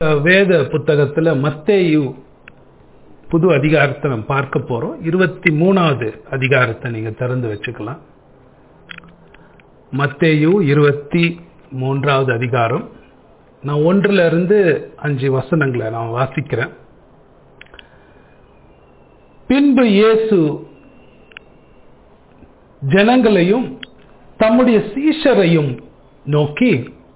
வேத புத்தகத்துல மத்தேயு புது அதிகாரத்தை நம்ம பார்க்க போறோம் இருபத்தி மூணாவது அதிகாரத்தை நீங்க திறந்து வச்சுக்கலாம் மத்தேயு இருபத்தி மூன்றாவது அதிகாரம் நான் ஒன்றுல இருந்து அஞ்சு வசனங்களை நான் வாசிக்கிறேன் பின்பு இயேசு ஜனங்களையும் தம்முடைய சீஷரையும் நோக்கி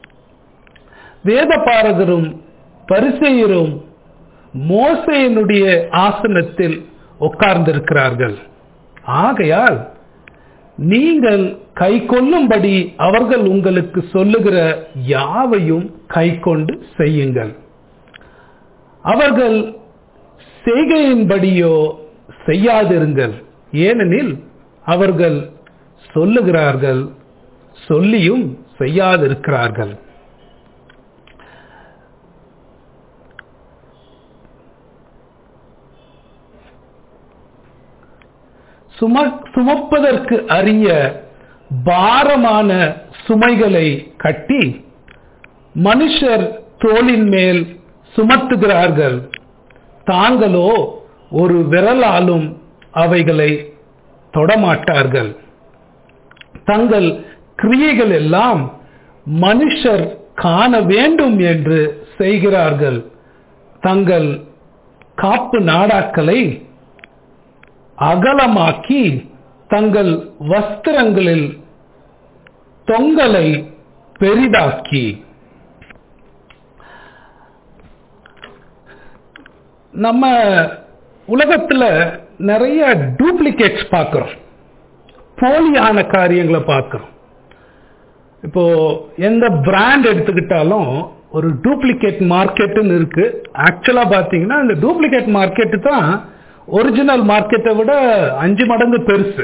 வேதபாரகரும் பரிசெயரும் மோசையினுடைய ஆசனத்தில் உட்கார்ந்திருக்கிறார்கள் ஆகையால் நீங்கள் கை கொள்ளும்படி அவர்கள் உங்களுக்கு சொல்லுகிற யாவையும் கை கொண்டு செய்யுங்கள் அவர்கள் செய்கையின்படியோ செய்யாதிருங்கள் ஏனெனில் அவர்கள் சொல்லுகிறார்கள் சொல்லியும் செய்யாதிருக்கிறார்கள் சும சுமப்பதற்கு அரிய பாரமான சுமைகளை கட்டி மனுஷர் தோளின் மேல் சுமத்துகிறார்கள் தாங்களோ ஒரு விரலாலும் அவைகளை தொடமாட்டார்கள் தங்கள் கிரியைகள் எல்லாம் மனுஷர் காண வேண்டும் என்று செய்கிறார்கள் தங்கள் காப்பு நாடாக்களை அகலமாக்கி தங்கள் வஸ்திரங்களில் தொங்கலை பெரிதாக்கி நம்ம உலகத்துல நிறைய டூப்ளிகேட்ஸ் பார்க்கிறோம் போலியான காரியங்களை பார்க்கிறோம் இப்போ எந்த பிராண்ட் எடுத்துக்கிட்டாலும் ஒரு டூப்ளிகேட் மார்க்கெட்டுன்னு இருக்கு ஆக்சுவலா பாத்தீங்கன்னா இந்த டூப்ளிகேட் மார்க்கெட்டு தான் ஒரிஜினல் மார்க்கெட்டை விட அஞ்சு மடங்கு பெருசு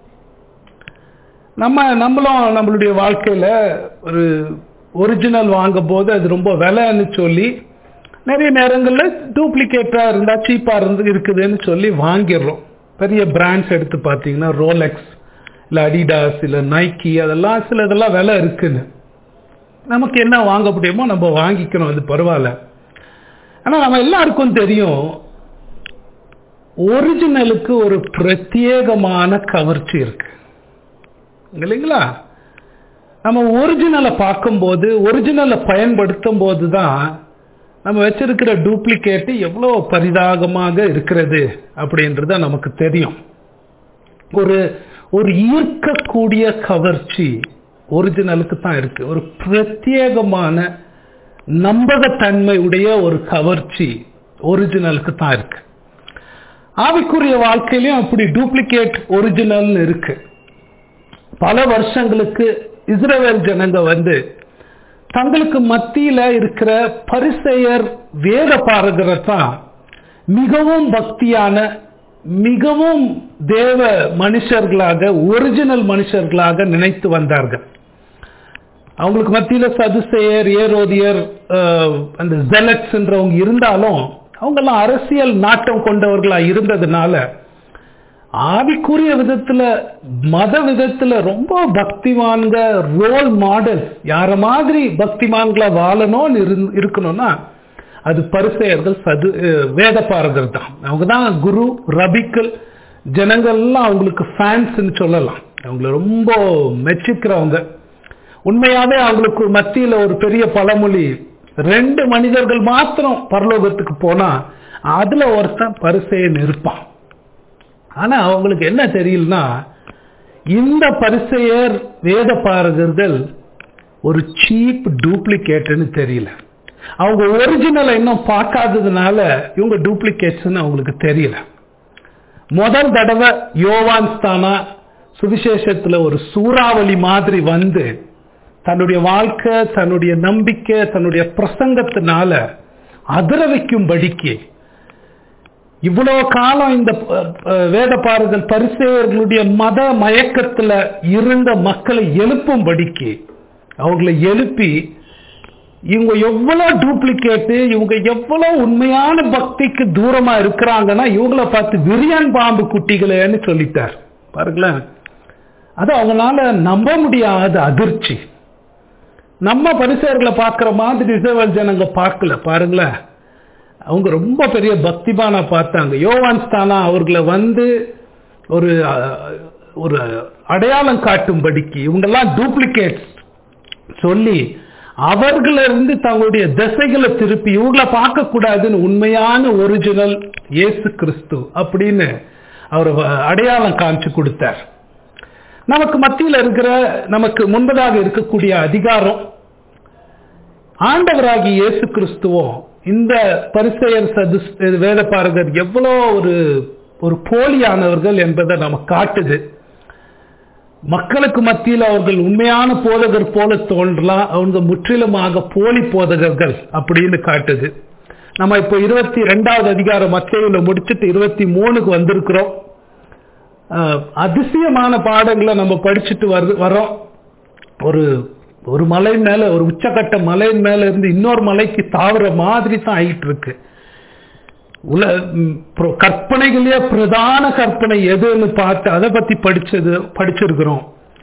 நம்ம நம்மளும் நம்மளுடைய வாழ்க்கையில ஒரு ஒரிஜினல் வாங்கும் போது அது ரொம்ப விலைன்னு சொல்லி நிறைய நேரங்களில் டூப்ளிகேட்டா இருந்தா சீப்பா இருந்து இருக்குதுன்னு சொல்லி வாங்கிடுறோம் பெரிய பிராண்ட்ஸ் எடுத்து பார்த்தீங்கன்னா ரோலெக்ஸ் இல்லை அடிடாஸ் இல்லை நைக்கி அதெல்லாம் சில இதெல்லாம் விலை இருக்குன்னு நமக்கு என்ன வாங்க முடியுமோ நம்ம வாங்கிக்கணும் அது பரவாயில்ல ஆனால் நம்ம எல்லாருக்கும் தெரியும் ஒரிஜினலுக்கு ஒரு பிரத்யேகமான கவர்ச்சி இருக்கு இல்லைங்களா நம்ம ஒரிஜினலை பார்க்கும்போது ஒரிஜினலை பயன்படுத்தும் போது தான் நம்ம வச்சிருக்கிற டூப்ளிகேட்டு எவ்வளோ பரிதாகமாக இருக்கிறது அப்படின்றத நமக்கு தெரியும் ஒரு ஒரு ஈர்க்கக்கூடிய கவர்ச்சி ஒரிஜினலுக்கு தான் இருக்கு ஒரு பிரத்யேகமான நம்பகத்தன்மை உடைய ஒரு கவர்ச்சி ஒரிஜினலுக்கு தான் இருக்கு ஆவிக்குரிய வாழ்க்கையிலையும் அப்படி டூப்ளிகேட் ஒரிஜினல்னு இருக்கு பல வருஷங்களுக்கு இஸ்ரேல் ஜனங்க வந்து தங்களுக்கு மத்தியில இருக்கிற பரிசெயர் வேத பாரகரத்தான் மிகவும் பக்தியான மிகவும் தேவ மனுஷர்களாக ஒரிஜினல் மனுஷர்களாக நினைத்து வந்தார்கள் அவங்களுக்கு மத்தியில சதுசேயர் ஏரோதியர் அந்த ஜெலட்ஸ்ன்றவங்க இருந்தாலும் அவங்கெல்லாம் அரசியல் நாட்டம் கொண்டவர்களா இருந்ததுனால ஆவிக்குரிய விதத்துல மத விதத்துல ரொம்ப பக்திமான்க ரோல் மாடல் யார மாதிரி பக்திமான்களா வாழணும்னு இருக்கணும்னா அது பரிசெயர்கள் சது வேத பாரகர் தான் அவங்க தான் குரு ரபிக்கள் ஜனங்கள்லாம் அவங்களுக்கு ஃபேன்ஸ்ன்னு சொல்லலாம் அவங்கள ரொம்ப மெச்சிக்கிறவங்க உண்மையாவே அவங்களுக்கு மத்தியில ஒரு பெரிய பழமொழி ரெண்டு மனிதர்கள் மாத்திரம் பரலோகத்துக்கு போனா அதுல ஒருத்தன் பரிசெயன் இருப்பான் ஆனா அவங்களுக்கு என்ன தெரியலனா இந்த பரிசெயர் வேத பாரகர்கள் ஒரு சீப் டூப்ளிகேட்னு தெரியல அவங்க ஒரிஜினலை இன்னும் பார்க்காததுனால இவங்க டூப்ளிகேட்ஸ்னு அவங்களுக்கு தெரியல முதல் தடவை யோவான் ஸ்தானா சுவிசேஷத்துல ஒரு சூறாவளி மாதிரி வந்து தன்னுடைய வாழ்க்கை தன்னுடைய நம்பிக்கை தன்னுடைய பிரசங்கத்தினால அதிர வைக்கும்படிக்கு இவ்வளவு காலம் இந்த வேத பாருங்கள் பரிசேயர்களுடைய மத மயக்கத்துல இருந்த மக்களை எழுப்பும்படிக்கு அவங்களை எழுப்பி இவங்க எவ்வளவு டூப்ளிகேட்டு இவங்க எவ்வளவு உண்மையான பக்திக்கு தூரமா இருக்கிறாங்கன்னா இவங்கள பார்த்து விரியன் பாம்பு குட்டிகளேன்னு சொல்லிட்டார் பாருங்களேன் அது அவங்களால நம்ப முடியாத அதிர்ச்சி நம்ம பரிசேர்களை பார்க்குற மாதிரி இஸ்ரவேல் ஜனங்க பார்க்கல பாருங்களேன் அவங்க ரொம்ப பெரிய பக்திமானா பார்த்தாங்க யோவான் ஸ்தானா அவர்களை வந்து ஒரு அஹ், ஒரு அடையாளம் காட்டும்படிக்கு இவங்கெல்லாம் டூப்ளிகேட்ஸ் சொல்லி அவர்களிருந்து தங்களுடைய திசைகளை திருப்பி இவங்கள பார்க்க கூடாதுன்னு உண்மையான ஒரிஜினல் இயேசு கிறிஸ்து அப்படின்னு அவர் வ- அடையாளம் காமிச்சு கொடுத்தார் நமக்கு மத்தியில் இருக்கிற நமக்கு முன்பதாக இருக்கக்கூடிய அதிகாரம் ஆண்டவராகி இயேசு கிறிஸ்துவும் இந்த பரிசெயர் சதுஸ் வேதபாரகர் எவ்வளோ ஒரு ஒரு போலியானவர்கள் என்பதை நமக்கு காட்டுது மக்களுக்கு மத்தியில் அவர்கள் உண்மையான போதகர் போல தோன்றலாம் அவங்க முற்றிலுமாக போலி போதகர்கள் அப்படின்னு காட்டுது நம்ம இப்போ இருபத்தி ரெண்டாவது அதிகாரம் மத்தியில முடிச்சுட்டு இருபத்தி மூணுக்கு வந்திருக்கிறோம் அஹ், அதிசயமான பாடங்களை நம்ம படிச்சுட்டு வரு வரோம் ஒரு ஒரு மலை மேல ஒரு உச்சக்கட்ட மலை மேல இருந்து இன்னொரு மலைக்கு தாவற மாதிரி தான் ஆயிட்டு இருக்கு உல ம், pro- கற்பனைகளே பிரதான கற்பனை எதுன்னு பார்த்து அதை பத்தி படிச்சது படிச்சிருக்கிறோம்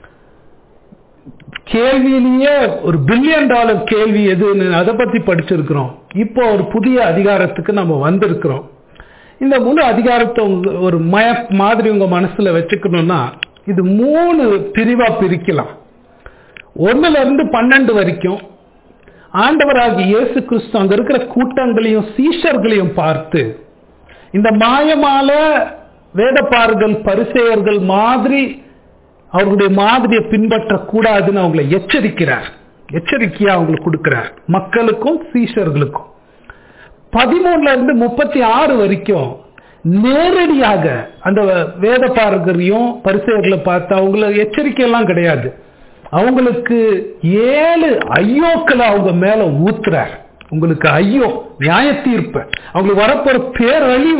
கேள்வியிலேயே ஒரு பில்லியன் டாலர் கேள்வி எதுன்னு அதை பத்தி படிச்சிருக்கிறோம் இப்போ ஒரு புதிய அதிகாரத்துக்கு நம்ம வந்திருக்கிறோம் இந்த முழு அதிகாரத்தை உங்க- ஒரு மய மாதிரி உங்க மனசுல வச்சுக்கணும்னா இது மூணு பிரிவா பிரிக்கலாம் ஒண்ணுல இருந்து பன்னெண்டு வரைக்கும் ஆண்டவராகி இயேசு கிறிஸ்து அங்க இருக்கிற கூட்டங்களையும் சீஷர்களையும் பார்த்து இந்த மாயமால வேதப்பார்கள் பரிசெயர்கள் மாதிரி அவர்களுடைய மாதிரியை பின்பற்றக்கூடாதுன்னு அவங்களை எச்சரிக்கிறார் எச்சரிக்கையா அவங்களுக்கு கொடுக்கிறார் மக்களுக்கும் சீஷர்களுக்கும் பதிமூணுல இருந்து முப்பத்தி ஆறு வரைக்கும் நேரடியாக அந்த வேதப்பாரகரையும் பரிசெயர்களை பார்த்து அவங்கள எச்சரிக்கை எல்லாம் கிடையாது அவங்களுக்கு ஏழு ஐயோக்களை அவங்க மேல ஊத்துறார் உங்களுக்கு ஐயோ நியாய தீர்ப்பு அவங்களுக்கு வரப்போற பேரழிவ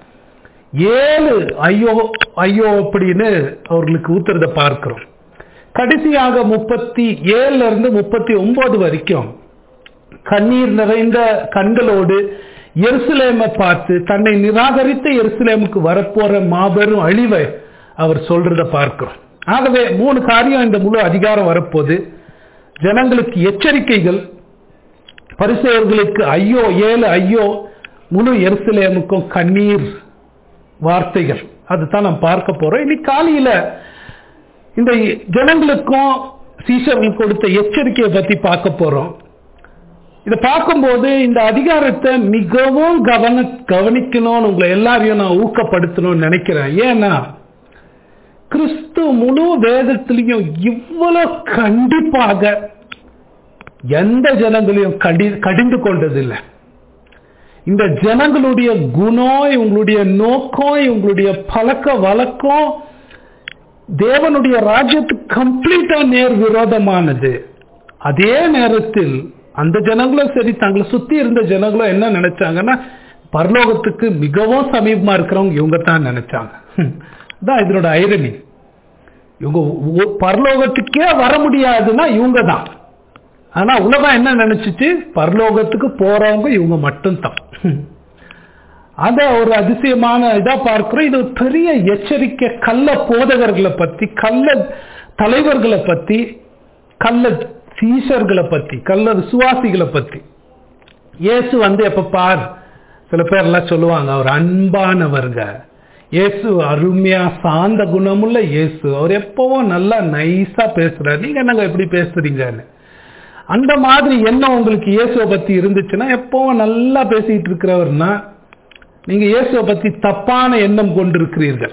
ஏழு ஐயோ ஐயோ அப்படின்னு அவர்களுக்கு ஊத்துறத பார்க்கிறோம் கடைசியாக முப்பத்தி ஏழுல இருந்து முப்பத்தி ஒன்பது வரைக்கும் கண்ணீர் நிறைந்த கண்களோடு எருசலேமை பார்த்து தன்னை நிராகரித்த எருசலேமுக்கு வரப்போற மாபெரும் அழிவை அவர் சொல்றத பார்க்கிறோம் ஆகவே மூணு காரியம் இந்த முழு அதிகாரம் வரப்போது ஜனங்களுக்கு எச்சரிக்கைகள் பரிசெயர்களுக்கு ஐயோ ஏழு ஐயோ முழு எருசலேமுக்கும் கண்ணீர் வார்த்தைகள் அதுதான் நாம் பார்க்க போறோம் இன்னைக்கு காலையில இந்த ஜனங்களுக்கும் சீஷர்களுக்கு கொடுத்த எச்சரிக்கையை பத்தி பார்க்க போறோம் இதை பார்க்கும்போது இந்த அதிகாரத்தை மிகவும் கவன கவனிக்கணும்னு உங்களை எல்லாரையும் நான் ஊக்கப்படுத்தணும்னு நினைக்கிறேன் ஏன்னா கிறிஸ்து முழு வேதத்திலையும் இவ்வளவு கண்டிப்பாக எந்த ஜனங்களையும் கடி கடிந்து கொண்டதில்லை இந்த ஜனங்களுடைய குணம் இவங்களுடைய நோக்கம் இவங்களுடைய பழக்க வழக்கம் தேவனுடைய ராஜ்யத்துக்கு கம்ப்ளீட்டா நேர் விரோதமானது அதே நேரத்தில் அந்த ஜனங்களும் சரி தங்களை சுத்தி இருந்த ஜனங்களும் என்ன நினைச்சாங்கன்னா பரலோகத்துக்கு மிகவும் சமீபமா இருக்கிறவங்க இவங்க தான் நினைச்சாங்க தான் இதனோட ஐரணி இவங்க ஒ- பரலோகத்துக்கே வர முடியாதுன்னா இவங்க தான் ஆனா உலகம் என்ன நினைச்சிச்சு பரலோகத்துக்கு போறவங்க இவங்க மட்டும்தான் அத ஒரு அதிசயமான இதா பார்க்கிறோம் இது ஒரு பெரிய எச்சரிக்கை கள்ள போதகர்களை பத்தி கள்ள தலைவர்களை பத்தி கள்ள சீஷர்களை பத்தி கள்ள விசுவாசிகளை பத்தி இயேசு வந்து எப்ப பார் சில பேர் எல்லாம் சொல்லுவாங்க அவர் அன்பானவர்க இயேசு அருமையா சாந்த குணமுள்ள இயேசு அவர் எப்பவும் நல்லா நைஸா பேசுறாரு நீங்க என்னங்க எப்படி பேசுறீங்கன்னு அந்த மாதிரி எண்ணம் உங்களுக்கு இயேசுவை பத்தி இருந்துச்சுன்னா எப்பவும் நல்லா பேசிட்டு இருக்கிறவர்னா நீங்க இயேசுவை பத்தி தப்பான எண்ணம் கொண்டிருக்கிறீர்கள்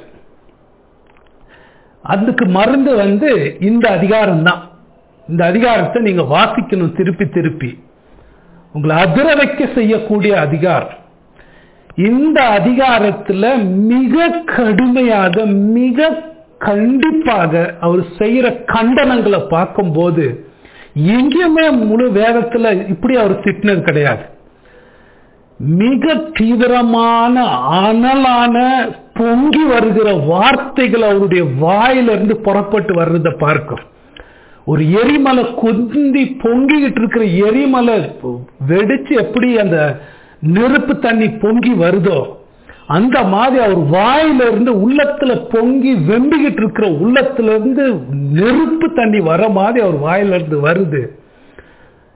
அதுக்கு மருந்து வந்து இந்த அதிகாரம் தான் இந்த அதிகாரத்தை நீங்க வாசிக்கணும் திருப்பி திருப்பி உங்களை அதிர வைக்க செய்யக்கூடிய அதிகாரம் இந்த அதிகாரத்துல மிக கடுமையாக மிக கண்டிப்பாக அவர் செய்யற கண்டனங்களை பார்க்கும்போது எங்கேயுமே முழு வேதத்துல இப்படி அவர் திட்டினது கிடையாது மிக தீவிரமான அனலான பொங்கி வருகிற வார்த்தைகள் அவருடைய வாயிலிருந்து புறப்பட்டு வர்றத பார்க்கும் ஒரு எரிமலை குந்தி பொங்கிக்கிட்டு இருக்கிற எரிமலை வெடிச்சு எப்படி அந்த நெருப்பு தண்ணி பொங்கி வருதோ அந்த மாதிரி அவர் வாயில இருந்து உள்ளத்துல பொங்கி வெம்பிக்கிட்டு இருக்கிற உள்ளத்துல இருந்து நெருப்பு தண்ணி வர மாதிரி அவர் வாயில இருந்து வருது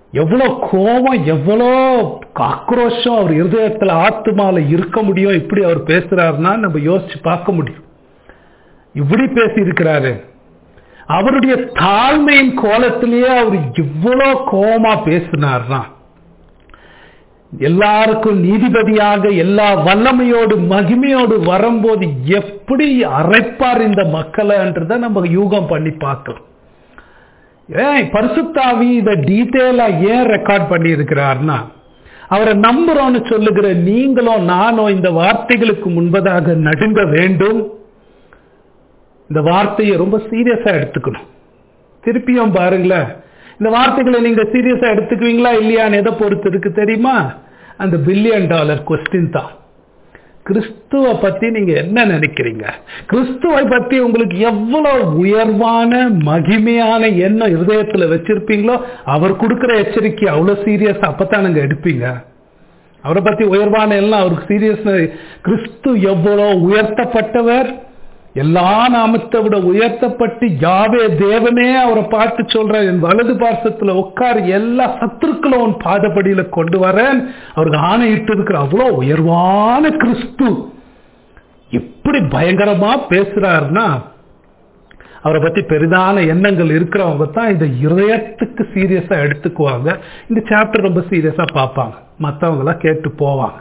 எவ்வளோ கோபம் எவ்வளோ ஆக்ரோஷம் அவர் இருதயத்தில் ஆத்துமால இருக்க முடியும் இப்படி அவர் பேசுறாருன்னா நம்ம யோசிச்சு பார்க்க முடியும் இப்படி பேசி இருக்கிறாரு அவருடைய தாழ்மையின் கோலத்திலேயே அவர் இவ்வளோ கோபமா பேசினார்னா எல்லாருக்கும் நீதிபதியாக எல்லா வல்லமையோடு மகிமையோடு வரும்போது எப்படி அரைப்பார் இந்த மக்களைன்றத நம்ம யூகம் பண்ணி பார்க்கலாம் ஏன் பரிசுத்தாவி இதை டீட்டெயிலா ஏன் ரெக்கார்ட் பண்ணி இருக்கிறார்னா அவரை நம்புறோம்னு சொல்லுகிற நீங்களும் நானும் இந்த வார்த்தைகளுக்கு முன்பதாக நடுங்க வேண்டும் இந்த வார்த்தையை ரொம்ப சீரியஸா எடுத்துக்கணும் திருப்பியும் பாருங்களேன் இந்த வார்த்தைகளை நீங்க சீரியஸா எடுத்துக்குவீங்களா இல்லையான்னு எதை பொறுத்து இருக்கு தெரியுமா அந்த பில்லியன் டாலர் கொஸ்டின் தான் கிறிஸ்துவ பத்தி நீங்க என்ன நினைக்கிறீங்க கிறிஸ்துவை பத்தி உங்களுக்கு எவ்வளவு உயர்வான மகிமையான எண்ணம் இருதயத்துல வச்சிருப்பீங்களோ அவர் கொடுக்கிற எச்சரிக்கை அவ்வளவு சீரியஸ் அப்பதான் நீங்க எடுப்பீங்க அவரை பத்தி உயர்வான எல்லாம் அவருக்கு சீரியஸ் கிறிஸ்து எவ்வளவு உயர்த்தப்பட்டவர் எல்லா நாமத்தை விட உயர்த்தப்பட்டு யாவே தேவனே அவரை பார்த்து சொல்ற என் வலது பார்சத்துல உட்கார் எல்லா சத்துருக்களும் உன் பாதப்படியில கொண்டு வரேன் அவருக்கு ஆணையிட்டு இருக்கிற அவ்வளோ உயர்வான கிறிஸ்து இப்படி பயங்கரமா பேசுறாருன்னா அவரை பத்தி பெரிதான எண்ணங்கள் இருக்கிறவங்க தான் இந்த இருதயத்துக்கு சீரியஸா எடுத்துக்குவாங்க இந்த சாப்டர் ரொம்ப சீரியஸா பார்ப்பாங்க மற்றவங்க எல்லாம் கேட்டு போவாங்க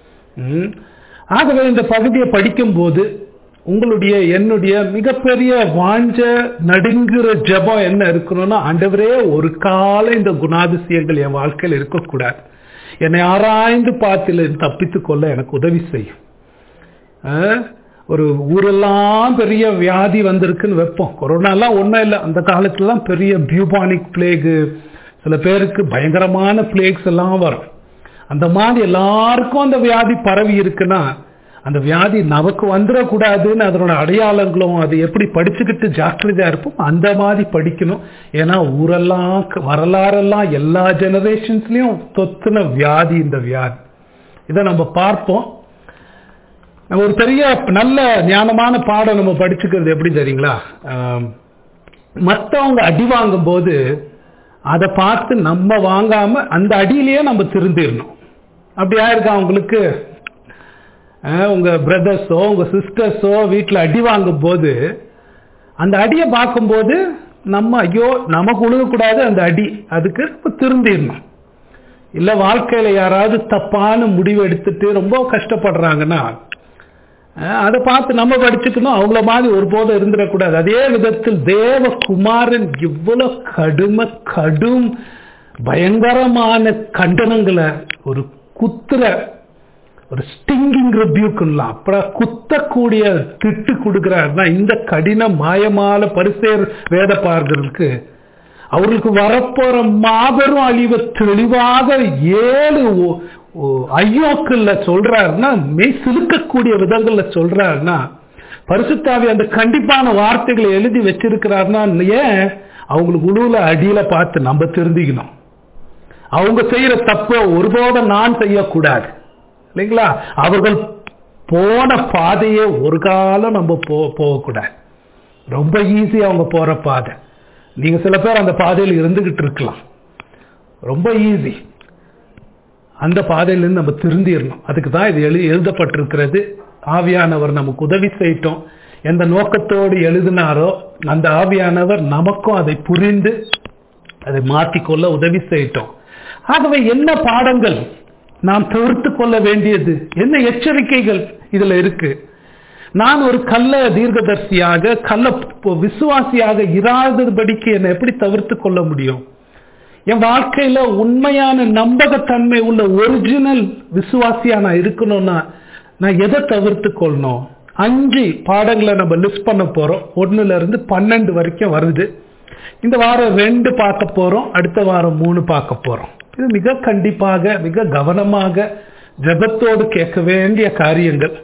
ஆகவே இந்த பகுதியை படிக்கும்போது உங்களுடைய என்னுடைய மிகப்பெரிய வாஞ்ச நடுங்குற ஜபம் என்ன இருக்கணும்னா ஆண்டவரே ஒரு காலம் இந்த குணாதிசயங்கள் என் வாழ்க்கையில் இருக்கக்கூடாது என்னை ஆராய்ந்து பார்த்துல தப்பித்து கொள்ள எனக்கு உதவி செய்யும் ஒரு ஊரெல்லாம் பெரிய வியாதி வந்திருக்குன்னு வைப்போம் கொரோனாலாம் ஒன்றும் இல்லை அந்த காலத்துலலாம் பெரிய பியூபானிக் பிளேகு சில பேருக்கு பயங்கரமான பிளேக்ஸ் எல்லாம் வரும் அந்த மாதிரி எல்லாருக்கும் அந்த வியாதி பரவி இருக்குன்னா அந்த வியாதி நமக்கு வந்துடக்கூடாதுன்னு அதனோட அடையாளங்களும் அது எப்படி படிச்சுக்கிட்டு ஜாக்கிரதையா இருப்போம் அந்த மாதிரி படிக்கணும் ஏன்னா ஊரெல்லாம் வரலாறெல்லாம் எல்லா ஜெனரேஷன்ஸ்லயும் தொத்துன வியாதி இந்த வியாதி இதை நம்ம பார்ப்போம் நம்ம ஒரு பெரிய நல்ல ஞானமான பாடம் நம்ம படிச்சுக்கிறது எப்படி தெரியுங்களா மற்றவங்க அடி வாங்கும் போது அதை பார்த்து நம்ம வாங்காம அந்த அடியிலேயே நம்ம திருந்திடணும் அப்படி ஆயிருக்கா உங்களுக்கு உங்க பிரதர்ஸோ உங்க சிஸ்டர்ஸோ வீட்டில் அடி வாங்கும் போது அந்த அடியை பார்க்கும்போது நம்ம ஐயோ நமக்கு உழுகக்கூடாது அந்த அடி அதுக்கு திருந்திடணும் இல்லை வாழ்க்கையில யாராவது தப்பான முடிவு எடுத்துட்டு ரொம்ப கஷ்டப்படுறாங்கன்னா அதை பார்த்து நம்ம படிச்சுக்கணும் அவங்கள மாதிரி ஒருபோதும் இருந்துடக்கூடாது அதே விதத்தில் தேவகுமாரன் இவ்வளவு கடுமை கடும் பயங்கரமான கண்டனங்களை ஒரு குத்துற ஒரு ஸ்டிங்கிங் ரிபியூக்குலாம் அப்புறம் குத்தக்கூடிய திட்டு கொடுக்கிறாருன்னா இந்த கடின மாயமான பரிசேர் வேதப்பார்களுக்கு அவர்களுக்கு வரப்போற மாபெரும் அழிவை தெளிவாக ஏழு ஐயோக்கள்ல சொல்றாருன்னா மெய் சிலுக்கக்கூடிய விதங்கள்ல சொல்றாருன்னா பரிசுத்தாவி அந்த கண்டிப்பான வார்த்தைகளை எழுதி வச்சிருக்கிறாருன்னா ஏன் அவங்களுக்கு உழுவுல அடியில பார்த்து நம்ம திருந்திக்கணும் அவங்க செய்யற தப்ப ஒருபோதும் நான் செய்யக்கூடாது இல்லைங்களா அவர்கள் போன பாதையே ஒரு காலம் நம்ம போ போகக்கூடாது ரொம்ப ஈஸி அவங்க போற பாதை நீங்க சில பேர் அந்த பாதையில் இருந்துகிட்டு இருக்கலாம் ரொம்ப ஈஸி அந்த பாதையிலிருந்து நம்ம திருந்திடணும் அதுக்கு தான் இது எழு எழுதப்பட்டிருக்கிறது ஆவியானவர் நமக்கு உதவி செய்யட்டும் எந்த நோக்கத்தோடு எழுதினாரோ அந்த ஆவியானவர் நமக்கும் அதை புரிந்து அதை மாற்றிக்கொள்ள உதவி செய்யட்டும் ஆகவே என்ன பாடங்கள் நாம் தவிர்த்து கொள்ள வேண்டியது என்ன எச்சரிக்கைகள் இதுல இருக்கு நான் ஒரு கள்ள தீர்க்கதர்சியாக கள்ள விசுவாசியாக இராதபடிக்கு என்னை எப்படி தவிர்த்து கொள்ள முடியும் என் வாழ்க்கையில உண்மையான நம்பகத்தன்மை உள்ள ஒரிஜினல் விசுவாசியா நான் இருக்கணும்னா நான் எதை தவிர்த்து கொள்ளணும் அஞ்சு பாடங்களை நம்ம லிஸ்ட் பண்ண போறோம் ஒன்னுல இருந்து பன்னெண்டு வரைக்கும் வருது இந்த வாரம் ரெண்டு பார்க்க போறோம் அடுத்த வாரம் மூணு பார்க்க போறோம் இது மிக கண்டிப்பாக மிக கவனமாக ஜபத்தோடு கேட்க வேண்டிய காரியங்கள்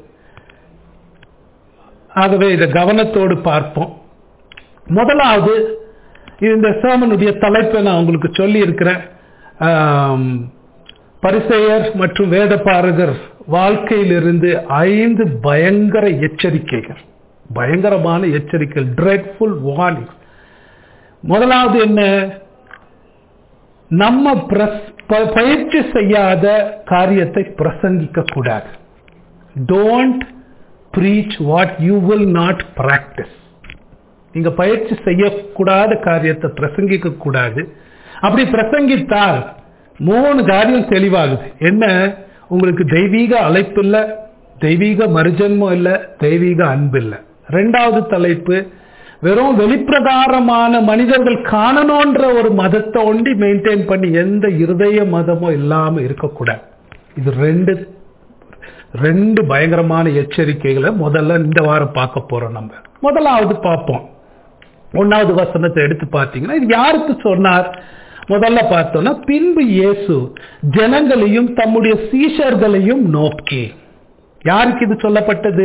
ஆகவே இதை கவனத்தோடு பார்ப்போம் முதலாவது இந்த சேமனுடைய தலைப்பை நான் உங்களுக்கு சொல்லி இருக்கிறேன் பரிசெயர் மற்றும் வேதபாரகர் வாழ்க்கையிலிருந்து ஐந்து பயங்கர எச்சரிக்கைகள் பயங்கரமான எச்சரிக்கைகள் ட்ரெட்ஃபுல் வார்னிங் முதலாவது என்ன நம்ம பிரஸ்- ப- பயிற்சி செய்யாத காரியத்தை பிரசங்கிக்க கூடாது don't preach what you will not practice நீங்க பயிற்சி செய்யக்கூடாத காரியத்தை பிரசங்கிக்க கூடாது அப்படி பிரசங்கித்தால் மூணு காரியம் தெளிவாகுது என்ன உங்களுக்கு தெய்வீக அழைப்பு இல்ல தெய்வீக மறுஜன்மம் இல்ல தெய்வீக அன்பு இல்ல ரெண்டாவது தலைப்பு வெறும் வெளிப்பிரகாரமான மனிதர்கள் காணணுன்ற ஒரு மதத்தை ஒண்டி மெயின்டைன் பண்ணி எந்த இருதய மதமும் இல்லாம இருக்கக்கூடாது இது ரெண்டு ரெண்டு பயங்கரமான எச்சரிக்கைகளை முதல்ல இந்த வாரம் பார்க்க போறோம் நம்ம முதலாவது பார்ப்போம் ஒன்னாவது வசனத்தை எடுத்து பார்த்தீங்கன்னா இது யாருக்கு சொன்னார் முதல்ல பார்த்தோம்னா பின்பு இயேசு ஜனங்களையும் தம்முடைய சீஷர்களையும் நோக்கி யாருக்கு இது சொல்லப்பட்டது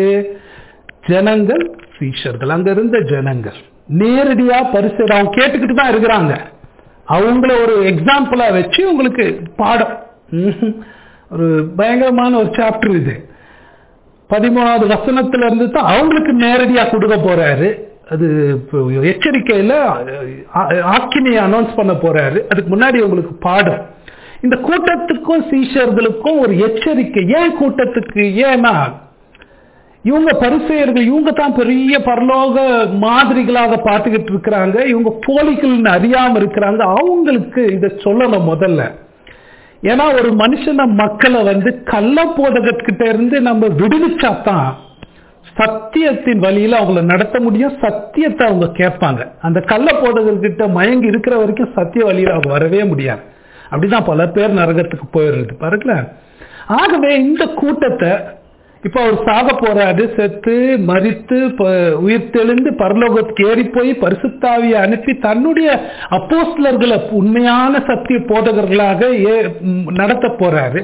ஜனங்கள் சீஷர்கள் அங்க இருந்த ஜனங்கள் நேரடியா பரிசு அவங்க கேட்டுக்கிட்டு தான் இருக்கிறாங்க அவங்கள ஒரு எக்ஸாம்பிளா வச்சு உங்களுக்கு பாடம் ம்ஹும். ஒரு பயங்கரமான ஒரு சாப்டர் இது பதிமூணாவது வசனத்துல இருந்து தான் அவங்களுக்கு நேரடியா கொடுக்க போறாரு அது இப்போ எச்சரிக்கையில ஆ- ஆக்கினியை அனௌன்ஸ் பண்ண போறாரு அதுக்கு முன்னாடி உங்களுக்கு பாடம் இந்த கூட்டத்துக்கும் சீஷர்களுக்கும் ஒரு எச்சரிக்கை ஏன் கூட்டத்துக்கு ஏன்னா இவங்க பரிசெயர்கள் இவங்க தான் பெரிய பரலோக மாதிரிகளாக பார்த்துக்கிட்டு இருக்கிறாங்க இவங்க போலிகள்னு அறியாம இருக்கிறாங்க அவங்களுக்கு இதை சொல்லணும் முதல்ல ஏன்னா ஒரு மனுஷன மக்களை வந்து கள்ள போதகத்துக்கிட்ட இருந்து நம்ம விடுவிச்சாதான் சத்தியத்தின் வழியில அவங்கள நடத்த முடியும் சத்தியத்தை அவங்க கேட்பாங்க அந்த கள்ள போதகர்கிட்ட மயங்கி இருக்கிற வரைக்கும் சத்திய வழியில அவங்க வரவே முடியாது அப்படிதான் பல பேர் நரகத்துக்கு போயிடுறது பாருங்களேன் ஆகவே இந்த கூட்டத்தை இப்ப அவர் சாக போறாரு செத்து மரித்து ப- உயிர்த்தெழுந்து பரலோகத்துக்கு ஏறி போய் பரிசுத்தாவியை அனுப்பி தன்னுடைய அப்போஸ்தலர்களை உண்மையான சத்திய போதகர்களாக ஏ- ம், நடத்த போறாரு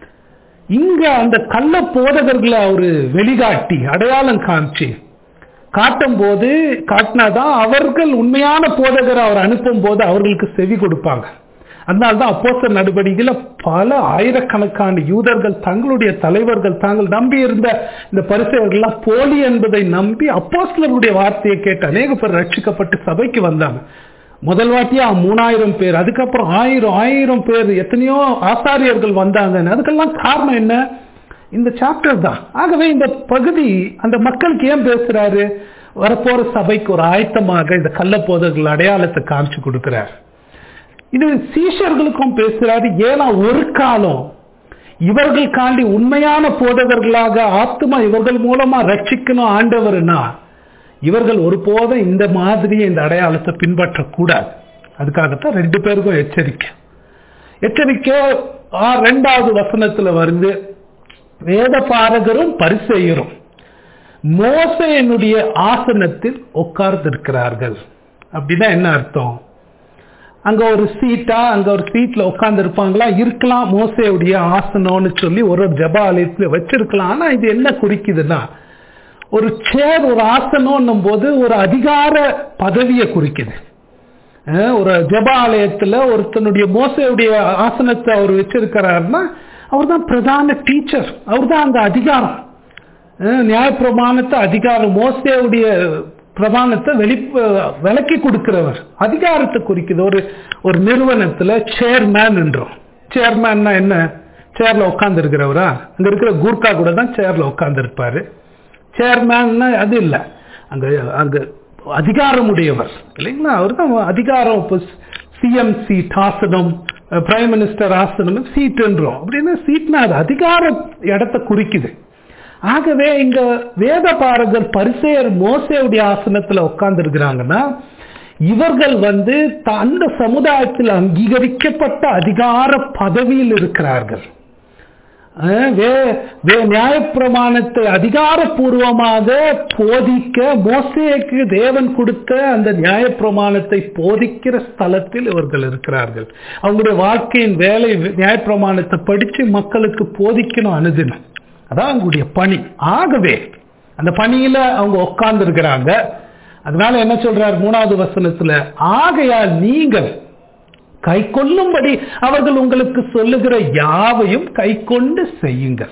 இங்க அந்த கள்ள போதகர்களை அவரு வெளிகாட்டி அடையாளம் காமிச்சு காட்டும் போது காட்டினாதான் அவர்கள் உண்மையான போதகரை அவர் அனுப்பும் போது அவர்களுக்கு செவி கொடுப்பாங்க அதனால்தான் அப்போஸ்தலர் நடவடிக்கையில பல ஆயிரக்கணக்கான யூதர்கள் தங்களுடைய தலைவர்கள் தாங்கள் நம்பி இருந்த இந்த பரிசெயர்கள்லாம் போலி என்பதை நம்பி அப்போஸ்தலருடைய வார்த்தையை கேட்டு அநேக பேர் ரட்சிக்கப்பட்டு சபைக்கு வந்தாங்க முதல் வாட்டியா மூணாயிரம் பேர் அதுக்கப்புறம் ஆயிரம் ஆயிரம் பேர் எத்தனையோ ஆசாரியர்கள் வந்தாங்க அதுக்கெல்லாம் காரணம் என்ன இந்த சாப்டர் தான் ஆகவே இந்த பகுதி அந்த மக்களுக்கு ஏன் பேசுறாரு வரப்போற சபைக்கு ஒரு ஆயத்தமாக இந்த கள்ளப்போதர்கள் அடையாளத்தை காமிச்சு கொடுக்கிறார் இது சீஷர்களுக்கும் பேசுறாரு ஏன்னா ஒரு காலம் இவர்கள் காண்டி உண்மையான போதகர்களாக ஆத்மா இவர்கள் மூலமா ரட்சிக்கணும் ஆண்டவர்னா இவர்கள் ஒருபோதும் இந்த மாதிரி இந்த அடையாளத்தை பின்பற்றக்கூடாது அதுக்காகத்தான் ரெண்டு பேருக்கும் எச்சரிக்கை எச்சரிக்கை ஆ, ரெண்டாவது வசனத்துல வருது வேத பாரகரும் பரிசெயரும் மோசையனுடைய ஆசனத்தில் உட்கார்ந்திருக்கிறார்கள் அப்படின்னா என்ன அர்த்தம் அங்க ஒரு சீட்டா அங்க ஒரு சீட்ல உட்கார்ந்து இருப்பாங்களா இருக்கலாம் மோசையுடைய ஆசனம்னு சொல்லி ஒரு ஒரு ஜப ஆலயத்துல வச்சிருக்கலாம் ஆனா இது என்ன குறிக்குதுன்னா ஒரு சேர் ஒரு ஆசனம் போது ஒரு அதிகார பதவியை குறிக்குது அஹ் ஒரு ஜப ஆலயத்துல ஒருத்தனுடைய மோசையுடைய ஆசனத்தை அவர் வச்சிருக்கிறாருன்னா அவர் தான் பிரதான டீச்சர் அவர் தான் அங்க அதிகாரம் அஹ் நியாயப்பிரமாணத்தை அதிகாரம் மோசையுடைய பிரமாணத்தை வெளி விலக்கி கொடுக்கிறவர் அதிகாரத்தை குறிக்குது ஒரு ஒரு நிறுவனத்துல சேர்மேன் என்றோம் சேர்மேன்னா என்ன சேர்ல உட்கார்ந்து இருக்கிறவரா அங்க இருக்கிற கூர்க்கா கூட தான் சேர்ல உட்கார்ந்து இருப்பாரு சேர்மேன்னா அது இல்லை அங்க அங்க அதிகாரமுடையவர் இல்லைங்களா அவர் தான் அதிகாரம் இப்போ சிஎம் சீட் ஆசனம் பிரைம் மினிஸ்டர் ஆசனம் சீட்டுன்றோம் அப்படின்னா சீட்னா அது அதிகார இடத்தை குறிக்குது ஆகவே இங்க வேத பாரகர் பரிசெயர் மோசையுடைய ஆசனத்துல உட்கார்ந்து இருக்கிறாங்கன்னா இவர்கள் வந்து த- அந்த சமுதாயத்தில் அங்கீகரிக்கப்பட்ட அதிகார பதவியில் இருக்கிறார்கள் அஹ் வே- வே- நியாயப்பிரமாணத்தை அதிகாரப்பூர்வமாக போதிக்க மோசேக்கு தேவன் கொடுத்த அந்த நியாயப்பிரமாணத்தை போதிக்கிற ஸ்தலத்தில் இவர்கள் இருக்கிறார்கள் அவங்களுடைய வாழ்க்கையின் வேலை நியாயப்பிரமாணத்தை படிச்சு மக்களுக்கு போதிக்கணும் அனுதினம் அதான் அவங்களுடைய பணி ஆகவே அந்த பணியில அவங்க உட்கார்ந்து இருக்கிறாங்க அதனால என்ன சொல்றார் மூணாவது வசனத்துல ஆகையால் நீங்கள் கை கொள்ளும்படி அவர்கள் உங்களுக்கு சொல்லுகிற யாவையும் கை கொண்டு செய்யுங்கள்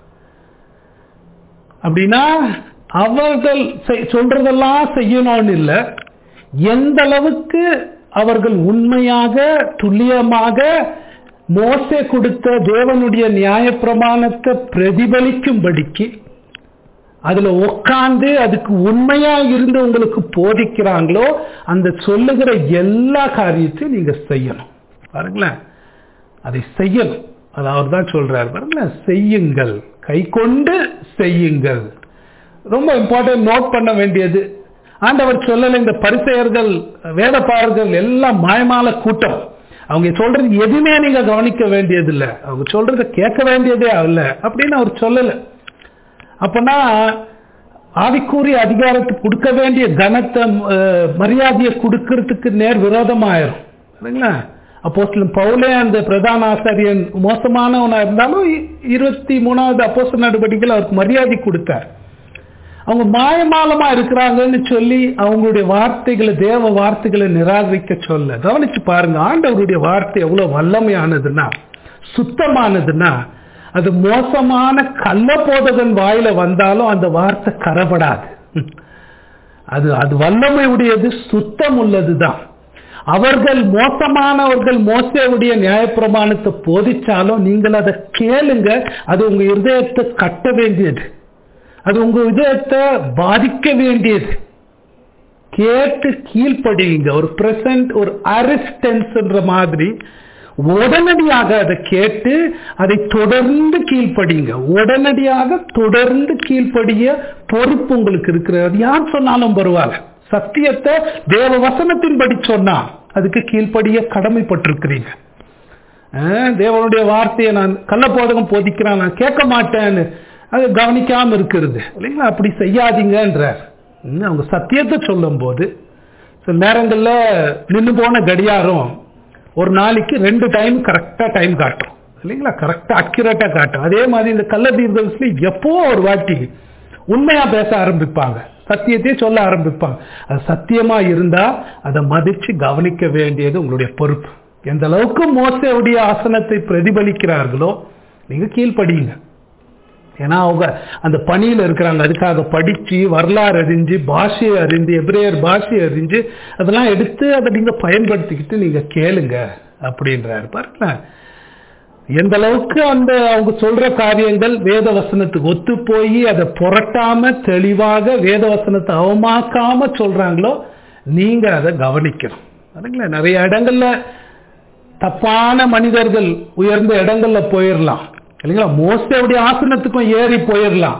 அப்படின்னா அவர்கள் செய்- சொல்றதெல்லாம் செய்யணும்னு இல்ல எந்த அளவுக்கு அவர்கள் உண்மையாக துல்லியமாக மோசே கொடுத்த தேவனுடைய நியாயப்பிரமாணத்தை பிரதிபலிக்கும்படிக்கு அதுல உட்கார்ந்து அதுக்கு உண்மையா இருந்து உங்களுக்கு போதிக்கிறாங்களோ அந்த சொல்லுகிற எல்லா காரியத்தையும் நீங்க செய்யணும் பாருங்களேன் அதை செய்யணும் அது அவர் தான் சொல்றாரு பாருங்களேன் செய்யுங்கள் கை கொண்டு செய்யுங்கள் ரொம்ப இம்பார்ட்டன்ட் நோட் பண்ண வேண்டியது ஆண்டவர் சொல்லல இந்த பரிசெயர்கள் வேதப்பாரர்கள் எல்லாம் மாயமால கூட்டம் அவங்க சொல்றது எதுவுமே நீங்க கவனிக்க வேண்டியது இல்லை அவங்க சொல்றத கேட்க வேண்டியதே அல்ல அப்படின்னு அவர் சொல்லல அப்பனா ஆவிக்கூறிய அதிகாரத்துக்கு கொடுக்க வேண்டிய கனத்தை அஹ், மரியாதையை கொடுக்கறதுக்கு நேர் விரோதமாயிரும் சரிங்களா அப்போ பவுலே அந்த பிரதான ஆசாரியன் மோசமானவனா இருந்தாலும் இ- இருபத்தி மூணாவது அப்போஸ்தல நடவடிக்கைகள் அவருக்கு மரியாதை கொடுத்தார் அவங்க மாயமாலமா இருக்கிறாங்கன்னு சொல்லி அவங்களுடைய வார்த்தைகளை தேவ வார்த்தைகளை நிராகரிக்க சொல்ல கவனிச்சு பாருங்க ஆண்டவருடைய வார்த்தை எவ்வளவு வல்லமையானதுன்னா சுத்தமானதுன்னா அது மோசமான கள்ள போதகன் வாயில வந்தாலும் அந்த வார்த்தை கரப்படாது அது அது வல்லமை உடையது சுத்தம் உள்ளதுதான் அவர்கள் மோசமானவர்கள் மோசையுடைய நியாயப்பிரமாணத்தை போதிச்சாலும் நீங்கள் அதை கேளுங்க அது உங்க இருதயத்தை கட்ட வேண்டியது அது உங்க இதயத்தை பாதிக்க வேண்டியது கேட்டு கீழ்ப்படியுங்க ஒரு பிரசன்ட் ஒரு அரிஸ்டன்ஸ்ன்ற மாதிரி உடனடியாக அதை கேட்டு அதை தொடர்ந்து கீழ்ப்படிங்க உடனடியாக தொடர்ந்து கீழ்ப்படிய பொறுப்பு உங்களுக்கு இருக்கிறது யார் சொன்னாலும் பரவாயில்ல சத்தியத்தை தேவ வசனத்தின்படி சொன்னா அதுக்கு கீழ்ப்படிய கடமைப்பட்டிருக்கிறீங்க அஹ், தேவனுடைய வார்த்தையை நான் கள்ளப்போதகம் போதிக்கிறேன் நான் கேட்க மாட்டேன்னு அது கவனிக்காம இருக்கிறது இல்லைங்களா அப்படி செய்யாதீங்கன்றார் ம், அவங்க சத்தியத்தை சொல்லும் போது சில நேரங்கள்ல நின்று போன கடியாரம் ஒரு நாளைக்கு ரெண்டு டைம் கரெக்டா டைம் காட்டும் இல்லைங்களா கரெக்டா அக்யூரேட்டா காட்டும் அதே மாதிரி இந்த கள்ள தீர்தல்ஸ்ல எப்போ ஒரு வாட்டி உண்மையா பேச ஆரம்பிப்பாங்க சத்தியத்தையே சொல்ல ஆரம்பிப்பாங்க அது சத்தியமா இருந்தா அதை மதிச்சு கவனிக்க வேண்டியது உங்களுடைய பொறுப்பு எந்த அளவுக்கு மோசையுடைய ஆசனத்தை பிரதிபலிக்கிறார்களோ நீங்க கீழ்ப்படியுங்க ஏன்னா அவங்க அந்த பணியில இருக்கிறாங்க அதுக்காக படிச்சு வரலாறு அறிஞ்சு பாஷையை அறிஞ்சு எப்ரேயர் பாஷையை அறிஞ்சு அதெல்லாம் எடுத்து அதை நீங்க பயன்படுத்திக்கிட்டு நீங்க கேளுங்க அப்படின்றாரு பாருங்களேன் எந்த அளவுக்கு அந்த அவங்க சொல்ற காரியங்கள் வேத வசனத்துக்கு ஒத்து போய் அதை புரட்டாம தெளிவாக வேத வசனத்தை அவமாக்காம சொல்றாங்களோ நீங்க அதை கவனிக்கணும் அதுங்களா நிறைய இடங்கள்ல தப்பான மனிதர்கள் உயர்ந்த இடங்கள்ல போயிடலாம் இல்லைங்களா மோசையுடைய ஆசனத்துக்கும் ஏறி போயிடலாம்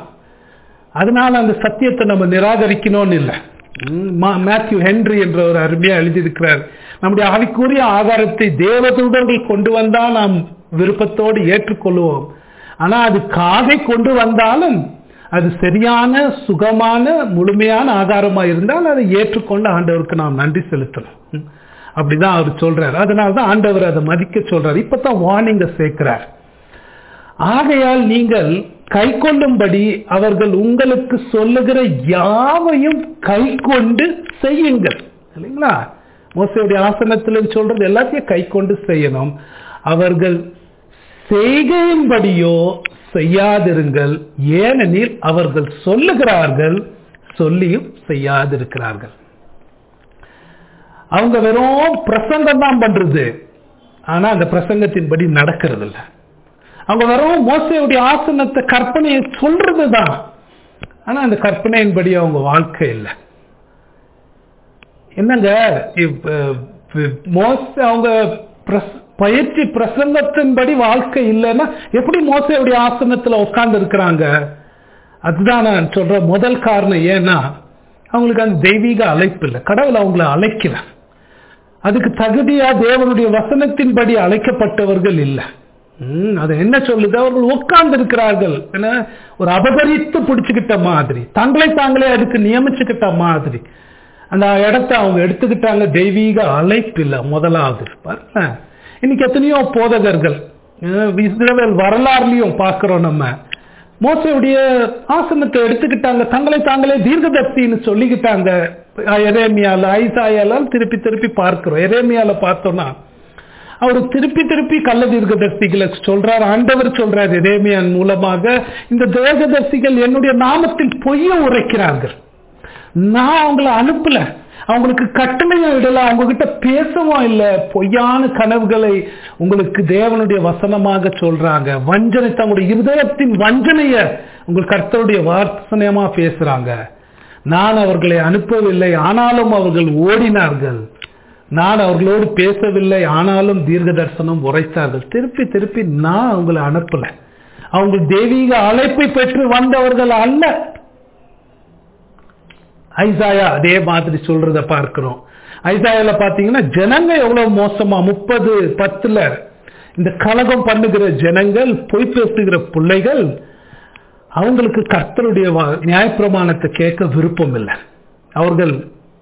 அதனால அந்த சத்தியத்தை நம்ம நிராகரிக்கணும்னு இல்லை ம், மா- மேத்யூ ஹென்றி என்ற ஒரு அருமையா எழுதியிருக்கிறார் நம்முடைய ஆவிக்குரிய ஆகாரத்தை தேவதூதர்கள் கொண்டு வந்தா நாம் விருப்பத்தோடு ஏற்றுக்கொள்வோம் ஆனா அது காகை கொண்டு வந்தாலும் அது சரியான சுகமான முழுமையான ஆகாரமா இருந்தால் அதை ஏற்றுக்கொண்டு ஆண்டவருக்கு நாம் நன்றி செலுத்தணும் ம். அப்படிதான் அவர் சொல்றாரு அதனால தான் ஆண்டவர் அதை மதிக்க சொல்றாரு இப்பதான் வார்னிங்க சேர்க்கிறார் ஆகையால் நீங்கள் கை கொள்ளும்படி அவர்கள் உங்களுக்கு சொல்லுகிற யாவையும் கை கொண்டு செய்யுங்கள் இல்லைங்களா மோசையுடைய ஆசனத்தில் சொல்றது எல்லாத்தையும் கை கொண்டு செய்யணும் அவர்கள் செய்கையின்படியோ செய்யாதிருங்கள் ஏனெனில் அவர்கள் சொல்லுகிறார்கள் சொல்லியும் செய்யாதிருக்கிறார்கள் அவங்க வெறும் பிரசங்கம் தான் பண்றது ஆனா அந்த பிரசங்கத்தின்படி நடக்கிறது இல்ல அவங்க வெறும் மோசையுடைய ஆசனத்தை கற்பனையை சொல்றது தான் ஆனா அந்த கற்பனையின்படி அவங்க வாழ்க்கை இல்லை என்னங்க இப்ப, இப்ப மோச அவங்க பிரஸ்- பயிற்சி பிரசங்கத்தின்படி வாழ்க்கை இல்லைன்னா எப்படி மோசையுடைய ஆசனத்துல உட்கார்ந்து இருக்கிறாங்க அதுதான் நான் சொல்ற முதல் காரணம் ஏன்னா அவங்களுக்கு அந்த தெய்வீக அழைப்பு இல்லை கடவுள் அவங்கள அழைக்கிறார் அதுக்கு தகுதியா தேவனுடைய வசனத்தின்படி அழைக்கப்பட்டவர்கள் இல்லை ம், அது என்ன சொல்லுது அவர்கள் உட்கார்ந்து இருக்கிறார்கள் என்ன ஒரு அபகரித்து பிடிச்சுக்கிட்ட மாதிரி தங்களை தாங்களே அதுக்கு நியமிச்சுக்கிட்ட மாதிரி அந்த இடத்த அவங்க எடுத்துக்கிட்டாங்க தெய்வீக அழைப்பு இல்லை முதலாவது பாருங்க இன்னைக்கு எத்தனையோ போதகர்கள் அஹ், இஸ்ரவேல் வரலாறுலயும் பார்க்கிறோம் நம்ம மோசையுடைய ஆசனத்தை எடுத்துக்கிட்டாங்க தங்களை தாங்களே தீர்க்கதர்சின்னு சொல்லிக்கிட்டாங்க எரேமியால ஐசாயால திருப்பி திருப்பி பார்க்கிறோம் எரேமியால பார்த்தோம்னா அவர் திருப்பி திருப்பி கள்ள தீர்க்கதர்சிகளை சொல்றார் ஆண்டவர் சொல்றார் எரேமியான் மூலமாக இந்த தேகதர்சிகள் என்னுடைய நாமத்தில் பொய்ய உரைக்கிறார்கள் நான் அவங்கள அனுப்பல அவங்களுக்கு கட்டளையும் இடல அவங்க கிட்ட பேசவும் இல்லை பொய்யான கனவுகளை உங்களுக்கு தேவனுடைய வசனமாக சொல்றாங்க வஞ்சனை தங்களுடைய இருதயத்தின் வஞ்சனைய உங்கள் கர்த்தருடைய வாசனமா பேசுறாங்க நான் அவர்களை அனுப்பவில்லை ஆனாலும் அவர்கள் ஓடினார்கள் நான் அவர்களோடு பேசவில்லை ஆனாலும் தீர்க்க தரிசனம் உரைத்தார்கள் திருப்பி திருப்பி நான் அவங்களை அனுப்பல அவங்க தெய்வீக அழைப்பை பெற்று வந்தவர்கள் அல்ல ஐசாயா அதே மாதிரி சொல்றத பார்க்கிறோம் ஐசாயால பாத்தீங்கன்னா ஜனங்க எவ்வளவு மோசமா முப்பது பத்துல இந்த கலகம் பண்ணுகிற ஜனங்கள் பொய் பேசுகிற பிள்ளைகள் அவங்களுக்கு கர்த்தருடைய நியாயப்பிரமாணத்தை கேட்க விருப்பம் இல்லை அவர்கள்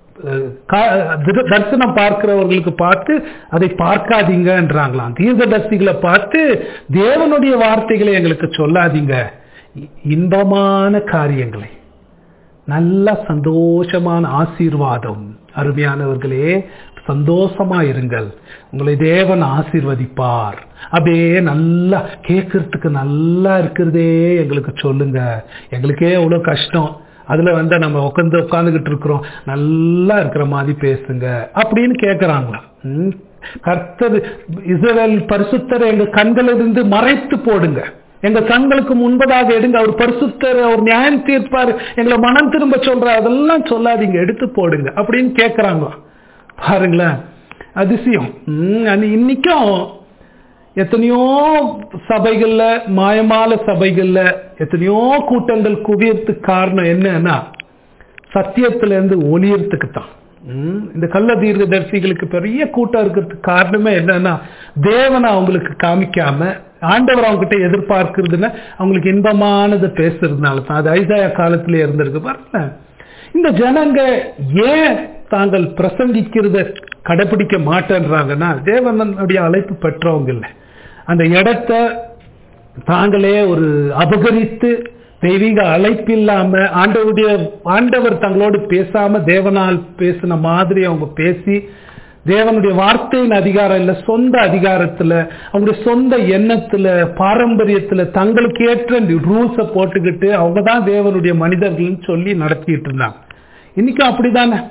தரிசனம் பார்க்கிறவர்களுக்கு பார்த்து அதை பார்க்காதீங்கன்றாங்களாம் தீர்க்கதர்சிகளை பார்த்து தேவனுடைய வார்த்தைகளை எங்களுக்கு சொல்லாதீங்க இன்பமான காரியங்களை நல்ல சந்தோஷமான ஆசீர்வாதம் அருமையானவர்களே சந்தோஷமா இருங்கள் உங்களை தேவன் ஆசீர்வதிப்பார் அப்படியே நல்லா கேட்கறதுக்கு நல்லா இருக்கிறதே எங்களுக்கு சொல்லுங்க எங்களுக்கே எவ்வளவு கஷ்டம் அதுல வந்து நம்ம உட்காந்து உட்காந்துக்கிட்டு இருக்கிறோம் நல்லா இருக்கிற மாதிரி பேசுங்க அப்படின்னு கேட்கிறாங்களா கர்த்தர் இஸ்ரேல் பரிசுத்தரை எங்க கண்களிலிருந்து மறைத்து போடுங்க எங்க கண்களுக்கு முன்பதாக எடுங்க அவர் பரிசுத்தர் அவர் நியாயம் தீர்ப்பார் எங்களை மனம் திரும்ப சொல்ற அதெல்லாம் சொல்லாதீங்க எடுத்து போடுங்க அப்படின்னு கேட்கிறாங்களா பாருங்களேன் அதிசயம் இன்னைக்கும் எத்தனையோ சபைகள்ல மாயமால சபைகள்ல எத்தனையோ கூட்டங்கள் குவியறதுக்கு காரணம் என்னன்னா சத்தியத்துல இருந்து ஒளியறதுக்கு தான் இந்த கள்ள தீர்க்க தரிசிகளுக்கு பெரிய கூட்டம் இருக்கிறதுக்கு காரணமே என்னன்னா தேவனை அவங்களுக்கு காமிக்காம ஆண்டவர் அவங்க கிட்ட எதிர்பார்க்கிறதுன்னு அவங்களுக்கு இன்பமானது பேசுறதுனால தான் அது ஐசாயா காலத்திலே இருந்திருக்கு பாருங்க இந்த ஜனங்க ஏன் தாங்கள் பிரசங்கிக்கிறத கடைபிடிக்க மாட்டேன்றாங்கன்னா தேவனுடைய அழைப்பு பெற்றவங்க இல்லை அந்த இடத்த தாங்களே ஒரு அபகரித்து தெய்வீக அழைப்பு இல்லாம ஆண்டவருடைய ஆண்டவர் தங்களோடு பேசாம தேவனால் பேசின மாதிரி அவங்க பேசி தேவனுடைய வார்த்தையின் அதிகாரம் இல்ல சொந்த அதிகாரத்துல அவங்களுடைய சொந்த எண்ணத்துல பாரம்பரியத்துல தங்களுக்கு ஏற்ற ரூல்ஸ போட்டுக்கிட்டு அவங்க தான் தேவனுடைய மனிதர்கள்னு சொல்லி நடத்திட்டு இருந்தாங்க இன்னைக்கும் அப்படிதானே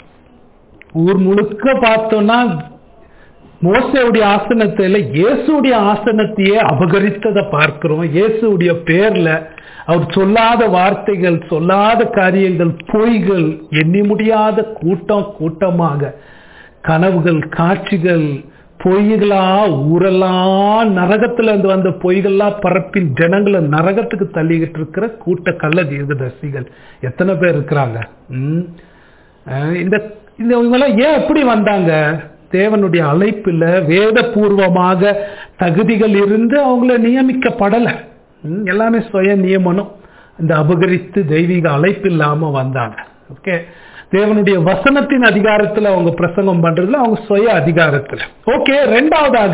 ஊர் முழுக்க பார்த்தோம்னா மோசையுடைய ஆசனத்தில் இயேசுடைய ஆசனத்தையே அபகரித்ததை பார்க்கிறோம் இயேசுடைய பேர்ல அவர் சொல்லாத வார்த்தைகள் சொல்லாத காரியங்கள் பொய்கள் எண்ணி முடியாத கூட்டம் கூட்டமாக கனவுகள் காட்சிகள் பொய்களா ஊரெல்லாம் நரகத்துல இருந்து வந்த பொய்கள்லாம் பரப்பி ஜனங்களை நரகத்துக்கு தள்ளிக்கிட்டு இருக்கிற கூட்ட கள்ள தீர்க்கதரிசிகள் எத்தனை பேர் இருக்கிறாங்க இந்த இந்த இவங்கெல்லாம் ஏன் எப்படி வந்தாங்க தேவனுடைய அழைப்பில் வேத பூர்வமாக தகுதிகள் இருந்து அவங்கள நியமிக்கப்படலை எல்லாமே சுய நியமனம் இந்த அபகரித்து தெய்வீக அழைப்பு இல்லாம வந்தாங்க ஓகே தேவனுடைய வசனத்தின் அதிகாரத்தில் அவங்க பிரசங்கம் பண்றதுல அவங்க சுய அதிகாரத்தில் ஓகே ரெண்டாவதாக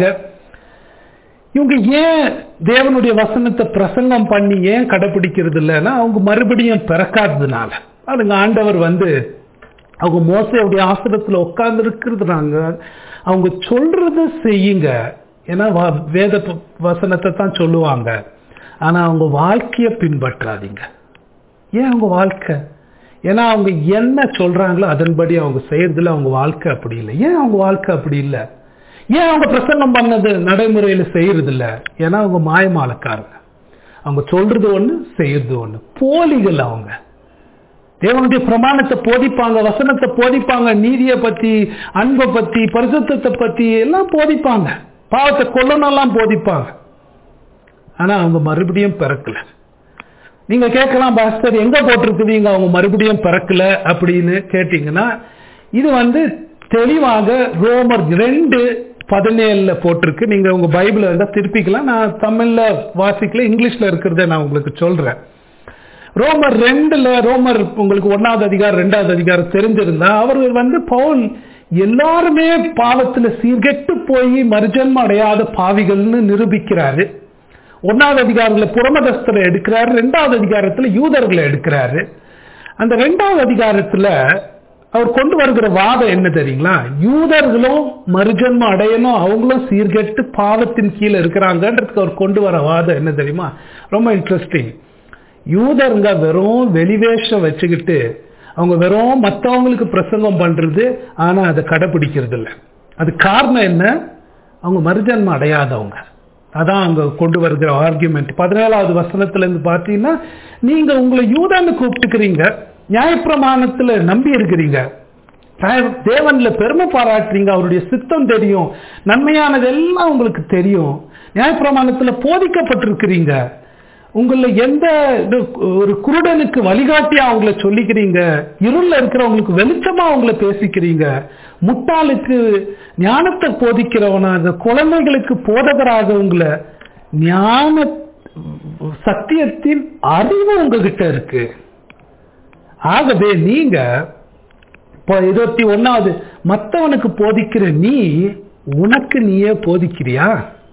இவங்க ஏன் தேவனுடைய வசனத்தை பிரசங்கம் பண்ணி ஏன் கடைபிடிக்கிறது இல்லைன்னா அவங்க மறுபடியும் பிறக்காததுனால அதுங்க ஆண்டவர் வந்து அவங்க மோசையுடைய ஆசிரத்துல உட்கார்ந்து இருக்கிறதுனாங்க அவங்க சொல்றத செய்யுங்க ஏன்னா வேத வசனத்தை தான் சொல்லுவாங்க ஆனா அவங்க வாழ்க்கைய பின்பற்றாதீங்க ஏன் அவங்க வாழ்க்கை ஏன்னா அவங்க என்ன சொல்றாங்களோ அதன்படி அவங்க செய்யறதுல அவங்க வாழ்க்கை அப்படி இல்லை ஏன் அவங்க வாழ்க்கை அப்படி இல்லை ஏன் அவங்க பிரசங்கம் பண்ணது நடைமுறையில செய்யறது இல்ல ஏன்னா அவங்க மாயமாலக்காரங்க அவங்க சொல்றது ஒண்ணு செய்யறது ஒண்ணு போலிகள் அவங்க தேவனுடைய பிரமாணத்தை போதிப்பாங்க வசனத்தை போதிப்பாங்க நீதியை பத்தி அன்பை பத்தி பரிசுத்தத்தை பத்தி எல்லாம் போதிப்பாங்க பாவத்தை கொல்லணும்லாம் போதிப்பாங்க ஆனா அவங்க மறுபடியும் பிறக்கல நீங்க கேட்கலாம் பாஸ்டர் எங்க போட்டிருக்குதுங்க அவங்க மறுபடியும் பிறக்கல அப்படின்னு கேட்டீங்கன்னா இது வந்து தெளிவாக ரோமர் ரெண்டு பதினேழுல போட்டிருக்கு நீங்க உங்க பைபிள் இருந்தா திருப்பிக்கலாம் நான் தமிழ்ல வாசிக்கல இங்கிலீஷ்ல இருக்கிறத நான் உங்களுக்கு சொல்றேன் ரோமர் ரெண்டுல ரோமர் உங்களுக்கு ஒன்னாவது அதிகாரம் ரெண்டாவது அதிகாரம் தெரிஞ்சிருந்தா அவர் வந்து பவுல் எல்லாருமே பாவத்துல சீர்கெட்டு போய் மறுஜன்மம் அடையாத பாவிகள்னு நிரூபிக்கிறாரு ஒன்னாவது அதிகாரத்துல புறமதஸ்தரை எடுக்கிறாரு ரெண்டாவது அதிகாரத்துல யூதர்களை எடுக்கிறாரு அந்த ரெண்டாவது அதிகாரத்துல அவர் கொண்டு வருகிற வாதம் என்ன தெரியுங்களா யூதர்களும் மறுஜன்மம் அடையணும் அவங்களும் சீர்கெட்டு பாவத்தின் கீழே இருக்கிறாங்கன்றதுக்கு அவர் கொண்டு வர வாதம் என்ன தெரியுமா ரொம்ப இன்ட்ரெஸ்டிங் யூதருங்க வெறும் வெளிவேஷம் வச்சுக்கிட்டு அவங்க வெறும் மற்றவங்களுக்கு பிரசங்கம் பண்றது ஆனா அதை கடைபிடிக்கிறது இல்லை அது காரணம் என்ன அவங்க மறுஜன்மம் அடையாதவங்க அதான் அங்க கொண்டு வருகிற ஆர்குமெண்ட் பதினேழாவது வசனத்துல இருந்து பார்த்தீங்கன்னா நீங்க உங்களை யூதான்னு கூப்பிட்டுக்கிறீங்க நியாயப்பிரமாணத்துல நம்பி இருக்கிறீங்க தேவன்ல பெருமை பாராட்டுறீங்க அவருடைய சித்தம் தெரியும் நன்மையானது எல்லாம் உங்களுக்கு தெரியும் நியாயப்பிரமாணத்துல போதிக்கப்பட்டிருக்கிறீங்க உங்கள எந்த ஒரு குருடனுக்கு வழிகாட்டியா அவங்கள சொல்லிக்கிறீங்க இருள்ல இருக்கிறவங்களுக்கு வெளிச்சமா அவங்கள பேசிக்கிறீங்க முட்டாளுக்கு ஞானத்தை போதிக்கிறவனாக குழந்தைகளுக்கு போதகராக உங்களை ஞான சத்தியத்தின் அறிவு உங்ககிட்ட இருக்கு ஆகவே நீங்க இப்போ இருபத்தி ஒன்னாவது மற்றவனுக்கு போதிக்கிற நீ உனக்கு நீயே போதிக்கிறியா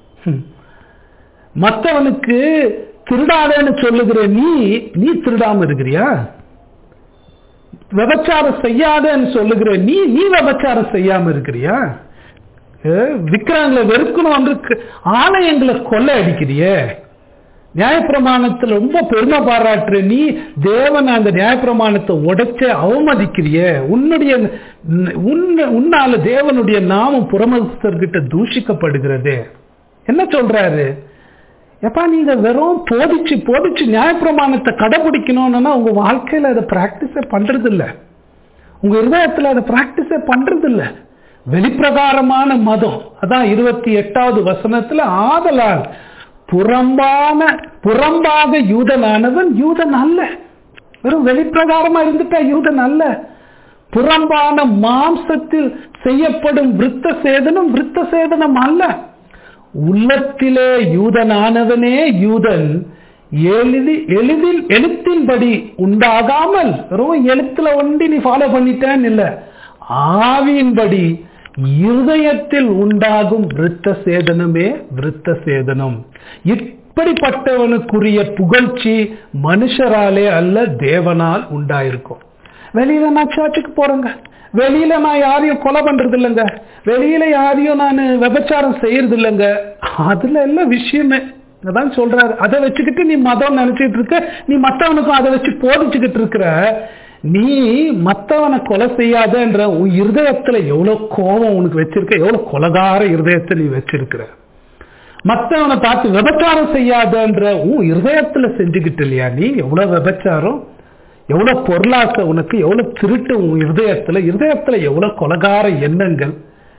மற்றவனுக்கு திருடாதன்னு சொல்லுகிற நீ நீ திருடாம இருக்கிறியா விபச்சாரம் செய்யாதன்னு சொல்லுகிற நீ நீ விபச்சாரம் செய்யாம இருக்கிறியா விக்ராங்களை வெறுக்கணும் வந்து ஆலயங்களை கொள்ளை அடிக்கிறியே நியாயப்பிரமாணத்துல ரொம்ப பெருமை பாராட்டுற நீ தேவன் அந்த நியாயப்பிரமாணத்தை உடைச்ச அவமதிக்கிறிய உன்னுடைய உன்னால தேவனுடைய நாமம் புறமஸ்தர்கிட்ட தூஷிக்கப்படுகிறது என்ன சொல்றாரு எப்பா நீங்க வெறும் போதிச்சு போதிச்சு நியாயப்பிரமாணத்தை கடைபிடிக்கணும்னா உங்க வாழ்க்கையில அதை பிராக்டிஸே பண்றது இல்ல உங்க இருதயத்துல அதை பிராக்டிஸே பண்றது இல்ல வெளிப்பிரகாரமான மதம் அதான் இருபத்தி எட்டாவது வசனத்துல ஆதலால் புறம்பான புறம்பாக யூதனானவன் யூதன் அல்ல வெறும் வெளிப்பிரகாரமா இருந்துட்டா யூதன் அல்ல புறம்பான மாம்சத்தில் செய்யப்படும் விருத்த சேதனம் விருத்த சேதனம் அல்ல உள்ளத்திலே யூதனானவனே யூதன் எளிதி எளிதில் எழுத்தின்படி உண்டாகாமல் வெறும் எழுத்துல ஒண்டி நீ ஃபாலோ பண்ணிட்டேன்னு இல்ல ஆவியின்படி இருதயத்தில் உண்டாகும் விருத்த சேதனமே விருத்த சேதனம் இப்படிப்பட்டவனுக்குரிய புகழ்ச்சி மனுஷராலே அல்ல தேவனால் உண்டாயிருக்கும் வெளியில நான் சர்ச்சுக்கு போறேங்க வெளியில நான் யாரையும் கொலை பண்றது இல்லைங்க வெளியில யாரையும் நான் விபச்சாரம் செய்யறது இல்லைங்க அதுல எல்லாம் விஷயமே அதான் சொல்றாரு அதை வச்சுக்கிட்டு நீ மதம் நினைச்சிட்டு இருக்க நீ மத்தவனுக்கும் அதை வச்சு போதிச்சுக்கிட்டு இருக்கிற நீ மத்தவனை கொலை செய்யாதன்ற உன் இருதயத்துல எவ்வளவு கோபம் உனக்கு வச்சிருக்க எவ்வளவு கொலகார இருதயத்தை நீ வச்சிருக்கிற மத்தவனை பார்த்து விபச்சாரம் செய்யாதன்ற உன் இருதயத்துல செஞ்சுக்கிட்டு இல்லையா நீ எவ்வளவு விபச்சாரம் எவ்வளவு பொருளாசை உனக்கு எவ்வளவு திருட்டு உன் இருதயத்துல இருதயத்துல எவ்வளவு கொலகார எண்ணங்கள்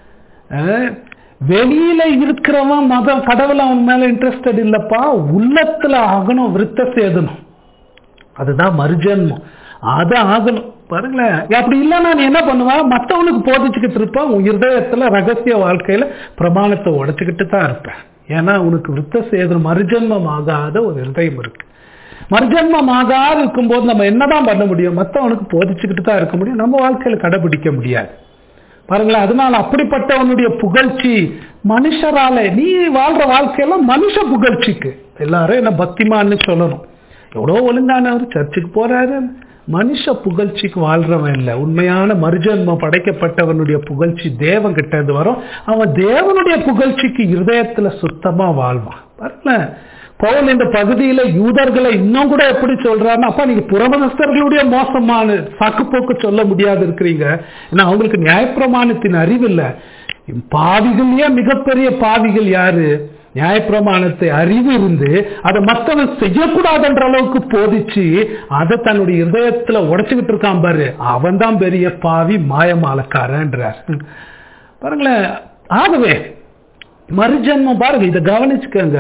வெளியில இருக்கிறவன் மதம் கடவுள் அவன் மேல இன்ட்ரெஸ்டட் இல்லப்பா உள்ளத்துல ஆகணும் விருத்த சேதனம் அதுதான் மறுஜன்மம் அது ஆகணும் பாருங்களேன் அப்படி இல்லைன்னா நீ என்ன பண்ணுவேன் மற்றவனுக்கு போதிச்சுக்கிட்டு இருப்பான் உன் இருதயத்துல ரகசிய வாழ்க்கையில பிரமாணத்தை உடைச்சுக்கிட்டு தான் இருப்பேன் ஏன்னா உனக்கு விருத்த சேதனம் மறுஜன்மம் ஆகாத ஒரு இருதயம் இருக்கு மறுஜன்மம் ஆகாது இருக்கும்போது நம்ம என்னதான் பண்ண முடியும் மற்றவனுக்கு போதிச்சுக்கிட்டு தான் இருக்க முடியும் நம்ம வாழ்க்கையில கடைபிடிக்க முடியாது பாருங்களேன் அதனால அப்படிப்பட்டவனுடைய புகழ்ச்சி மனுஷரால நீ வாழ்ற வாழ்க்கையெல்லாம் மனுஷ புகழ்ச்சிக்கு எல்லாரும் என்ன பக்திமான்னு சொல்லணும் எவ்வளோ ஒழுங்கானவர் சர்ச்சுக்கு போறாரு மனுஷ புகழ்ச்சிக்கு வாழ்றவன் இல்லை உண்மையான மறுஜன்மம் படைக்கப்பட்டவனுடைய புகழ்ச்சி தேவன் கிட்ட வரும் அவன் தேவனுடைய புகழ்ச்சிக்கு இருதயத்துல சுத்தமா வாழ்வான் பாருங்களேன் பவுல் இந்த பகுதியில யூதர்களை இன்னும் கூட எப்படி சொல்றாருன்னா அப்பா நீங்க புறமதஸ்தர்களுடைய மோசமான சாக்குப்போக்கு சொல்ல முடியாது இருக்கிறீங்க ஏன்னா அவங்களுக்கு நியாயப்பிரமாணத்தின் அறிவு இல்ல பாவிகள்லயே மிகப்பெரிய பாவிகள் யாரு நியாயப்பிரமாணத்தை அறிவு இருந்து அதை மற்றவன் செய்யக்கூடாதுன்ற அளவுக்கு போதிச்சு அதை தன்னுடைய இதயத்துல உடைச்சுக்கிட்டு இருக்கான் பாரு அவன் தான் பெரிய பாவி மாயமாலக்காரன்றார் பாருங்களேன் ஆகவே மறுஜன்மம் பாருங்க இதை கவனிச்சுக்கங்க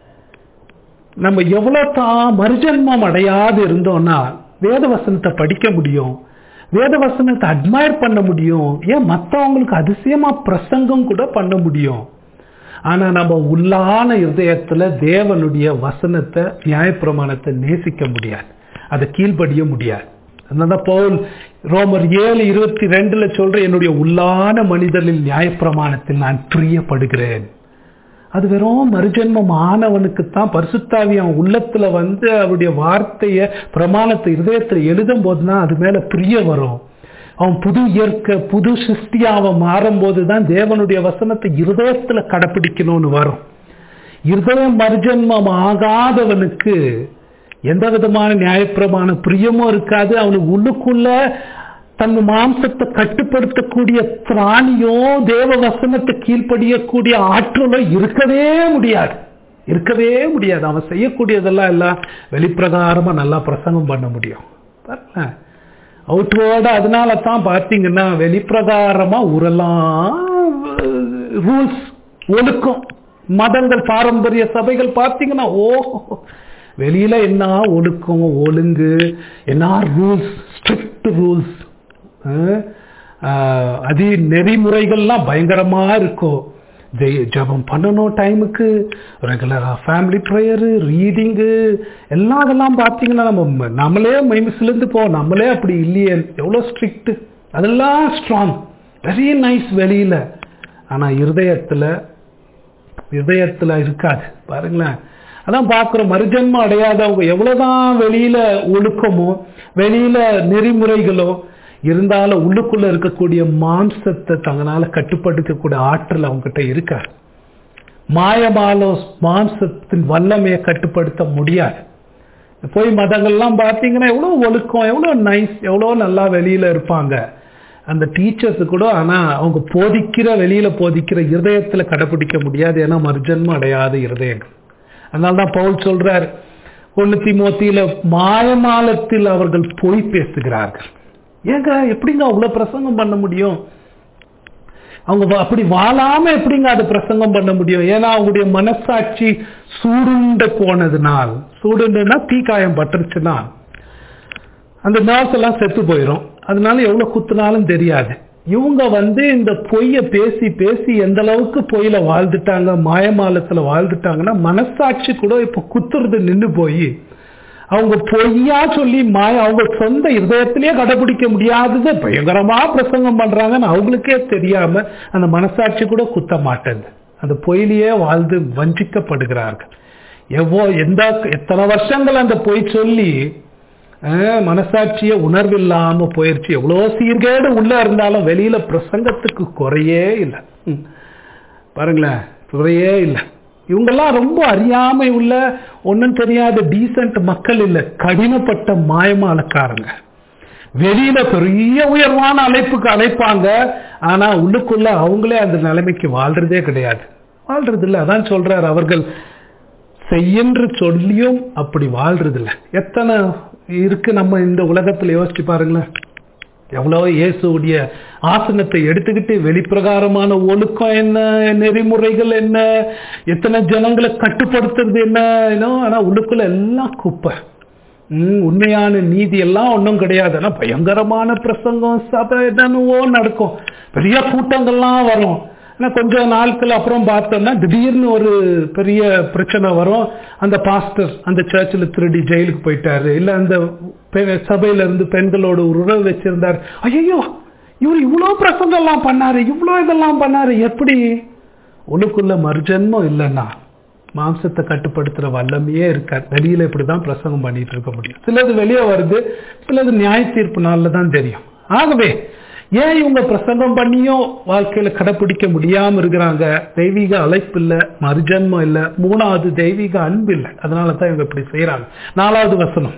நம்ம எவ்வளவு தான் மறுஜன்மம் அடையாது இருந்தோம்னா வேத வசனத்தை படிக்க முடியும் வேத வசனத்தை அட்மயர் பண்ண முடியும் ஏன் மற்றவங்களுக்கு அதிசயமா பிரசங்கம் கூட பண்ண முடியும் ஆனா நம்ம உள்ளான இருதயத்துல தேவனுடைய வசனத்தை நியாயப்பிரமாணத்தை நேசிக்க முடியாது அதை கீழ்படிய முடியாது அதனால பவுல் ரோமர் ஏழு இருபத்தி ரெண்டுல சொல்ற என்னுடைய உள்ளான மனிதனில் நியாயப்பிரமாணத்தில் நான் பிரியப்படுகிறேன் அது வெறும் மறுஜென்மம் ஆனவனுக்கு தான் பரிசுத்தாவி அவன் உள்ளத்துல வந்து அவருடைய வார்த்தைய பிரமாணத்தை இருதயத்துல எழுதும் போதுதான் அது மேல பிரிய வரும் அவன் புது இயற்கை புது சிருஷ்டியாவ மாறும்போது தான் தேவனுடைய வசனத்தை இருதயத்துல கடைப்பிடிக்கணும்னு வரும் இருதயம் மறுஜன்மம் ஆகாதவனுக்கு எந்த விதமான நியாயப்பிரமான பிரியமும் இருக்காது அவனுக்கு உள்ளுக்குள்ள தன் மாம்சத்தை கட்டுப்படுத்தக்கூடிய திராணியோ தேவ வசனத்தை கீழ்ப்படியக்கூடிய ஆற்றலோ இருக்கவே முடியாது இருக்கவே முடியாது அவன் செய்யக்கூடியதெல்லாம் எல்லாம் வெளிப்பிரகாரமா நல்லா பிரசங்கம் பண்ண முடியும் பாருங்களேன் அவுட்வேர்டு அதனால தான் பார்த்தீங்கன்னா வெளிப்பிரகாரமா உரலாம் ரூல்ஸ் ஒழுக்கம் மதங்கள் பாரம்பரிய சபைகள் பார்த்தீங்கன்னா ஓ வெளியில என்ன ஒழுக்கம் ஒழுங்கு என்ன ரூல்ஸ் ஸ்ட்ரிக்ட் ரூல்ஸ் அதி நெறிமுறைகள்லாம் பயங்கரமா இருக்கும் ஜெய- ஜெபம் பண்ணணும் டைமுக்கு ரெகுலராக ஃபேமிலி ப்ரேயரு ரீடிங்கு எல்லாம் அதெல்லாம் பார்த்தீங்கன்னா நம்ம நம்மளே மைமிஸ்லேருந்து போ நம்மளே அப்படி இல்லையே எவ்வளோ ஸ்ட்ரிக்ட் அதெல்லாம் ஸ்ட்ராங் வெரி நைஸ் வெளியில் ஆனால் இருதயத்தில் இதயத்துல இருக்காது பாருங்களேன் அதான் பார்க்குறோம் மறுஜன்மம் அடையாதவங்க எவ்வளவுதான் வெளியில ஒழுக்கமோ வெளியில நெறிமுறைகளோ இருந்தாலும் உள்ளுக்குள்ள இருக்கக்கூடிய மாம்சத்தை தங்களால கட்டுப்படுத்தக்கூடிய ஆற்றல் அவங்ககிட்ட இருக்காது மாயமாலோ மாம்சத்தின் வல்லமையை கட்டுப்படுத்த முடியாது போய் மதங்கள்லாம் பார்த்தீங்கன்னா எவ்வளோ ஒழுக்கம் எவ்வளோ நைஸ் எவ்வளோ நல்லா வெளியில இருப்பாங்க அந்த டீச்சர்ஸ் கூட ஆனா அவங்க போதிக்கிற வெளியில போதிக்கிற இருதயத்துல கடைபிடிக்க முடியாது ஏன்னா மர்ஜன்மம் அடையாத இருதயங்கள் அதனால தான் பவுல் சொல்றார் ஒன்னு திமோத்தியில மாயமாலத்தில் அவர்கள் பொய் பேசுகிறார்கள் ஏங்க எப்படிங்க அவ்வளவு பிரசங்கம் பண்ண முடியும் அவங்க வ- அப்படி வாழாம எப்படிங்க அது பிரசங்கம் பண்ண முடியும் ஏன்னா அவங்களுடைய மனசாட்சி சூடுண்டு போனதுனால் சூடுண்டுன்னா தீக்காயம் பட்டுருச்சுன்னா அந்த நர்ஸ் எல்லாம் செத்து போயிடும் அதனால எவ்வளவு குத்துனாலும் தெரியாது இவங்க வந்து இந்த பொய்ய பேசி பேசி எந்த அளவுக்கு பொய்யில வாழ்ந்துட்டாங்க மாயமாலத்துல வாழ்ந்துட்டாங்கன்னா மனசாட்சி கூட இப்ப குத்துறது நின்னு போய் அவங்க பொய்யா சொல்லி மாய அவங்க சொந்த இதயத்திலேயே கடைபிடிக்க முடியாதது பயங்கரமா பிரசங்கம் பண்றாங்கன்னு அவங்களுக்கே தெரியாம அந்த மனசாட்சி கூட குத்த மாட்டேங்குது அந்த பொய்யிலேயே வாழ்ந்து வஞ்சிக்கப்படுகிறார்கள் எவ்வளோ எந்த எத்தனை வருஷங்கள் அந்த பொய் சொல்லி அஹ், மனசாட்சிய உணர்வில்லாம போயிருச்சு எவ்வளோ சீர்கேடு உள்ள இருந்தாலும் வெளியில பிரசங்கத்துக்கு குறையே இல்லை ம். பாருங்களேன் குறையே இல்லை இவங்கெல்லாம் ரொம்ப அறியாமை உள்ள ஒன்றும் தெரியாத டீசென்ட் மக்கள் இல்லை கடினப்பட்ட மாயமாலக்காரங்க வெளியில பெரிய உயர்வான அழைப்புக்கு அழைப்பாங்க ஆனா உள்ளுக்குள்ள அவங்களே அந்த நிலைமைக்கு வாழ்றதே கிடையாது வாழ்றது இல்லை அதான் சொல்றாரு அவர்கள் செய்யென்று சொல்லியும் அப்படி வாழ்றது இல்லை எத்தனை இருக்கு நம்ம இந்த உலகத்துல யோசிச்சு பாருங்களேன் எவ்வளவு இயேசுடைய ஆசனத்தை எடுத்துக்கிட்டு வெளிப்பிரகாரமான ஒழுக்கம் என்ன நெறிமுறைகள் என்ன எத்தனை ஜனங்களை கட்டுப்படுத்துறது என்ன ஏன்னோ, ஆனா உள்ளுக்குள்ள எல்லாம் குப்பை ம், உண்மையான நீதி எல்லாம் ஒன்றும் கிடையாது ஆனா பயங்கரமான பிரசங்கம் சபை என்னவோ நடக்கும் பெரிய கூட்டங்கள்லாம் வரும் ஆனா கொஞ்சம் நாட்கள் அப்புறம் பார்த்தோம்னா திடீர்னு ஒரு பெரிய பிரச்சனை வரும் அந்த பாஸ்டர் அந்த சர்ச்சில் திருடி ஜெயிலுக்கு போயிட்டாரு இல்ல அந்த பெ- சபையில இருந்து பெண்களோட ஒரு உறவு வச்சிருந்தார் ஐயோ இவர் இவ்வளோ பிரசங்கம் எல்லாம் பண்ணாரு இவ்வளோ இதெல்லாம் பண்ணாரு எப்படி உள்ளுக்குள்ள மறுஜன்மம் இல்லைன்னா மாம்சத்தை கட்டுப்படுத்துற வல்லமையே இருக்காது வெளியில இப்படிதான் பிரசங்கம் பண்ணிட்டு இருக்க முடியும் சிலது வெளியே வருது சிலது நியாய தீர்ப்பு நாள்ல தான் தெரியும் ஆகவே ஏன் இவங்க பிரசங்கம் பண்ணியும் வாழ்க்கையில கடைபிடிக்க முடியாம இருக்கிறாங்க தெய்வீக அழைப்பு இல்ல மறுஜன்மம் இல்ல மூணாவது தெய்வீக அன்பு இல்லை அதனால தான் இவங்க இப்படி செய்யறாங்க நாலாவது வசனம்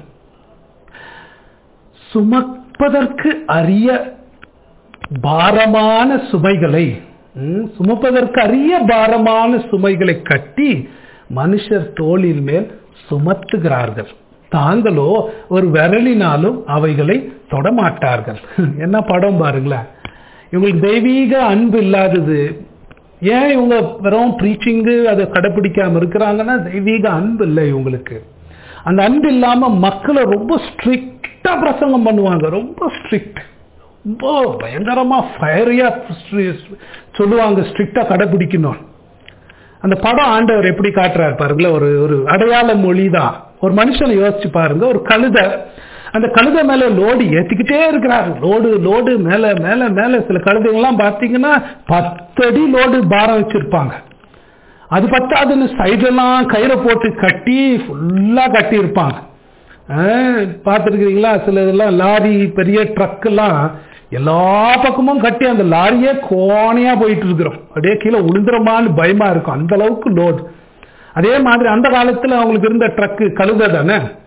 சுமப்பதற்கு அரிய பாரமான சுமைகளை ம், சுமப்பதற்கு அரிய பாரமான சுமைகளை கட்டி மனுஷர் தோளின் மேல் சுமத்துகிறார்கள் தாங்களோ ஒரு விரலினாலும் அவைகளை தொடமாட்டார்கள் என்ன படம் பாருங்களேன் இவங்களுக்கு தெய்வீக அன்பு இல்லாதது ஏன் இவங்க வெறும் ப்ரீச்சிங்கு அதை கடைபிடிக்காம இருக்கிறாங்கன்னா தெய்வீக அன்பு இல்லை இவங்களுக்கு அந்த அன்பு இல்லாம மக்களை ரொம்ப ஸ்ட்ரிக்டா பிரசங்கம் பண்ணுவாங்க ரொம்ப ஸ்ட்ரிக்ட் ரொம்ப பயங்கரமா ஃபயரியா சொல்லுவாங்க ஸ்ட்ரிக்டா கடைபிடிக்கணும் அந்த படம் ஆண்டவர் எப்படி காட்டுறாரு பாருங்களேன் ஒரு ஒரு அடையாள மொழி தான் ஒரு மனுஷனை யோசிச்சு பாருங்க ஒரு கழுதை அந்த கழுதை மேல லோடு ஏத்திக்கிட்டே இருக்கிறாரு லோடு லோடு மேல மேல மேல சில கழுதைங்கெல்லாம் பார்த்தீங்கன்னா பத்தடி லோடு பாரம் வச்சிருப்பாங்க அது பத்தாதுன்னு சைடெல்லாம் கயிறை போட்டு கட்டி ஃபுல்லா கட்டி இருப்பாங்க பார்த்துருக்கிறீங்களா சில இதெல்லாம் லாரி பெரிய ட்ரக் எல்லாம் எல்லா பக்கமும் கட்டி அந்த லாரியே கோணையா போயிட்டு இருக்கிறோம் அப்படியே கீழே உளுந்துரமான்னு பயமா இருக்கும் அந்த அளவுக்கு லோடு அதே மாதிரி அந்த காலத்துல அவங்களுக்கு இருந்த ட்ரக்கு கழுதை தானே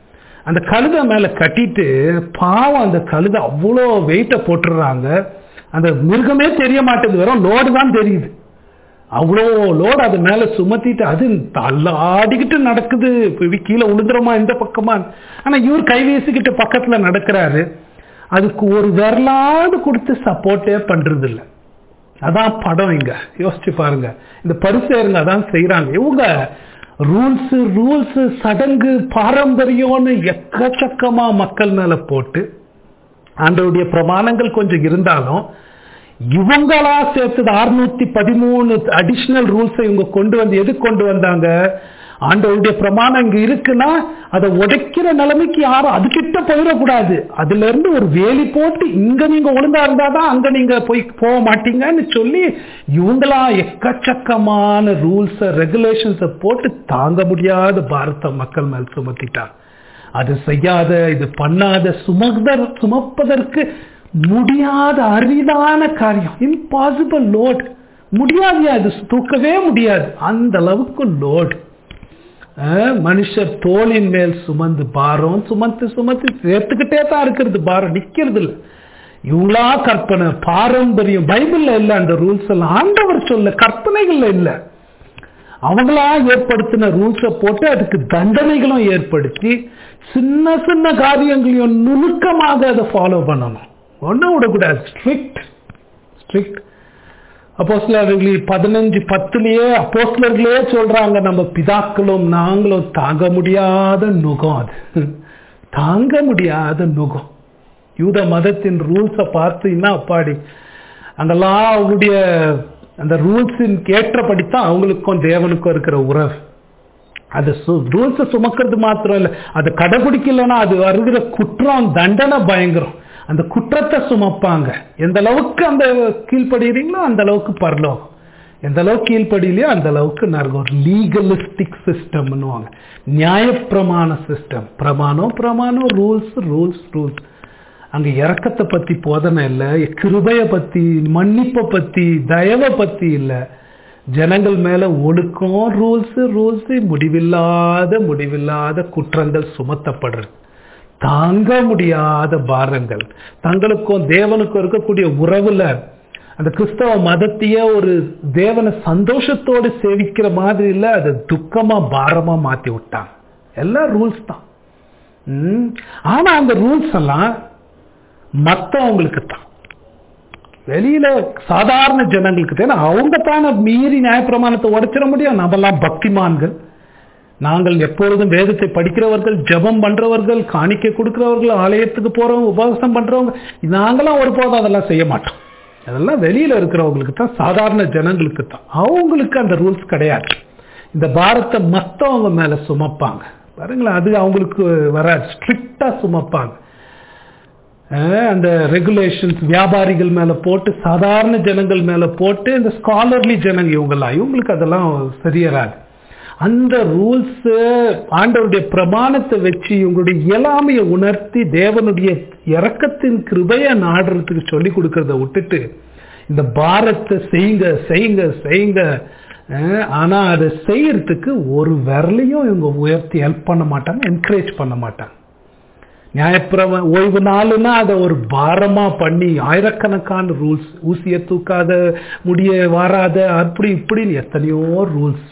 அந்த கழுதை மேல கட்டிட்டு பாவம் அந்த கழுதை அவ்வளோ வெயிட்டை போட்டுடுறாங்க அந்த மிருகமே தெரிய மாட்டேங்குது வெறும் லோடு தான் தெரியுது அவ்வளோ லோடு அது மேல சுமத்திட்டு அது தள்ளாடிக்கிட்டு நடக்குது இப்ப கீழே உளுந்துறோமா இந்த பக்கமா ஆனா இவர் கை வீசிக்கிட்டு பக்கத்துல நடக்கிறாரு அதுக்கு ஒரு விரலாவது கொடுத்து சப்போர்ட்டே பண்றது இல்ல அதான் படம் இங்க யோசிச்சு பாருங்க இந்த பரிசேருங்க அதான் செய்யறாங்க இவங்க ரூல்ஸ் ரூல்ஸ் சடங்கு பாரம்பரியம்னு எக்கச்சக்கமா மக்கள் மேல போட்டு ஆண்டவருடைய பிரமாணங்கள் கொஞ்சம் இருந்தாலும் இவங்களா சேர்த்தது அறுநூத்தி பதிமூணு அடிஷனல் ரூல்ஸை இவங்க கொண்டு வந்து எது கொண்டு வந்தாங்க ஆண்டவருடைய பிரமாணம் இங்க இருக்குன்னா அதை உடைக்கிற நிலைமைக்கு யாரும் அதுகிட்ட போயிடக்கூடாது அதுல இருந்து ஒரு வேலி போட்டு இங்க நீங்க ஒழுங்கா இருந்தாதான் அங்க நீங்க போய் போக மாட்டீங்கன்னு சொல்லி இவங்களா எக்கச்சக்கமான ரூல்ஸ் ரெகுலேஷன்ஸ போட்டு தாங்க முடியாத பாரத மக்கள் மேல் சுமத்திட்டாங்க அது செய்யாத இது பண்ணாத சுமதர் சுமப்பதற்கு முடியாத அரிதான காரியம் இம்பாசிபிள் லோட் முடியாது அது தூக்கவே முடியாது அந்த அளவுக்கு லோட் மனுஷர் தோளின் மேல் சுமந்து பாரம் சுமத்து சுமத்து சேர்த்துக்கிட்டே தான் இருக்கிறது பாரம் நிக்கிறது இல்லை இவ்வளா கற்பனை பாரம்பரியம் பைபிள்ல இல்ல அந்த ரூல்ஸ் எல்லாம் ஆண்டவர் சொல்ல கற்பனைகள்ல இல்ல அவங்களா ஏற்படுத்தின ரூல்ஸை போட்டு அதுக்கு தண்டனைகளும் ஏற்படுத்தி சின்ன சின்ன காரியங்களையும் நுணுக்கமாக அதை ஃபாலோ பண்ணணும் ஒன்றும் விடக்கூடாது ஸ்ட்ரிக்ட் ஸ்ட்ரிக்ட் அப்போஸ்லர்களி பதினஞ்சு பத்துலயே அப்போஸ்லர்களே சொல்றாங்க நம்ம பிதாக்களும் நாங்களும் தாங்க முடியாத நுகம் அது தாங்க முடியாத நுகம் யூத மதத்தின் ரூல்ஸை பார்த்தீங்கன்னா அப்பாடி அங்கெல்லாம் அவங்களுடைய அந்த ரூல்ஸின் ஏற்றபடித்தான் அவங்களுக்கும் தேவனுக்கும் இருக்கிற உறவு அது ரூல்ஸை சுமக்கிறது மாத்திரம் இல்லை அதை கடைபிடிக்கலன்னா அது வருகிற குற்றம் தண்டனை பயங்கரம் அந்த குற்றத்தை சுமப்பாங்க எந்த அளவுக்கு அந்த கீழ்ப்படுகிறீங்களோ அந்த அளவுக்கு பரலோகம் எந்த அளவுக்கு கீழ்ப்படியிலையோ அந்த அளவுக்கு நரகம் ஒரு லீகலிஸ்டிக் சிஸ்டம்னுவாங்க நியாயப்பிரமாண சிஸ்டம் பிரமாணம் பிரமாணம் ரூல்ஸ் ரூல்ஸ் ரூல்ஸ் அங்க இறக்கத்தை பத்தி போதனை இல்லை கிருபைய பத்தி மன்னிப்பை பத்தி தயவை பத்தி இல்லை ஜனங்கள் மேல ஒழுக்கம் ரூல்ஸ் ரூல்ஸ் முடிவில்லாத முடிவில்லாத குற்றங்கள் சுமத்தப்படுறது தாங்க முடியாத பாரங்கள் தங்களுக்கும் தேவனுக்கும் இருக்கக்கூடிய உறவுல அந்த கிறிஸ்தவ மதத்தையே ஒரு தேவனை சந்தோஷத்தோடு சேவிக்கிற மாதிரி இல்ல அதை துக்கமா பாரமா மாத்தி விட்டாங்க எல்லாம் ரூல்ஸ் தான் ஆனா அந்த ரூல்ஸ் எல்லாம் மத்தவங்களுக்கு தான் வெளியில சாதாரண ஜனங்களுக்கு தான் அவங்க தானே மீறி நியாயப்பிரமாணத்தை உடைச்சிட முடியும் நம்மெல்லாம் பக்திமான்கள் நாங்கள் எப்பொழுதும் வேதத்தை படிக்கிறவர்கள் ஜபம் பண்றவர்கள் காணிக்கை கொடுக்கிறவர்கள் ஆலயத்துக்கு போறவங்க உபவாசம் பண்றவங்க நாங்களாம் ஒருபோதும் அதெல்லாம் செய்ய மாட்டோம் அதெல்லாம் வெளியில இருக்கிறவங்களுக்கு தான் சாதாரண ஜனங்களுக்கு தான் அவங்களுக்கு அந்த ரூல்ஸ் கிடையாது இந்த பாரத்தை மத்தவங்க மேல சுமப்பாங்க பாருங்களேன் அது அவங்களுக்கு வராது ஸ்ட்ரிக்டா சுமப்பாங்க அந்த ரெகுலேஷன்ஸ் வியாபாரிகள் மேல போட்டு சாதாரண ஜனங்கள் மேல போட்டு இந்த ஸ்காலர்லி ஜனங்க இவங்கெல்லாம் இவங்களுக்கு அதெல்லாம் சரியராது அந்த ரூல்ஸ் ஆண்டவருடைய பிரமாணத்தை வச்சு இவங்களுடைய இயலாமையை உணர்த்தி தேவனுடைய இறக்கத்தின் கிருபைய நாடுறதுக்கு சொல்லி கொடுக்கறத விட்டுட்டு இந்த பாரத்தை செய்யுங்க செய்யுங்க செய்யுங்க ஆனா அதை செய்யறதுக்கு ஒரு விரலையும் இவங்க உயர்த்தி ஹெல்ப் பண்ண மாட்டாங்க என்கரேஜ் பண்ண மாட்டாங்க நியாயப்பிரம ஓய்வு நாளுன்னா அதை ஒரு பாரமா பண்ணி ஆயிரக்கணக்கான ரூல்ஸ் ஊசிய தூக்காத முடிய வாராத அப்படி இப்படின்னு எத்தனையோ ரூல்ஸ்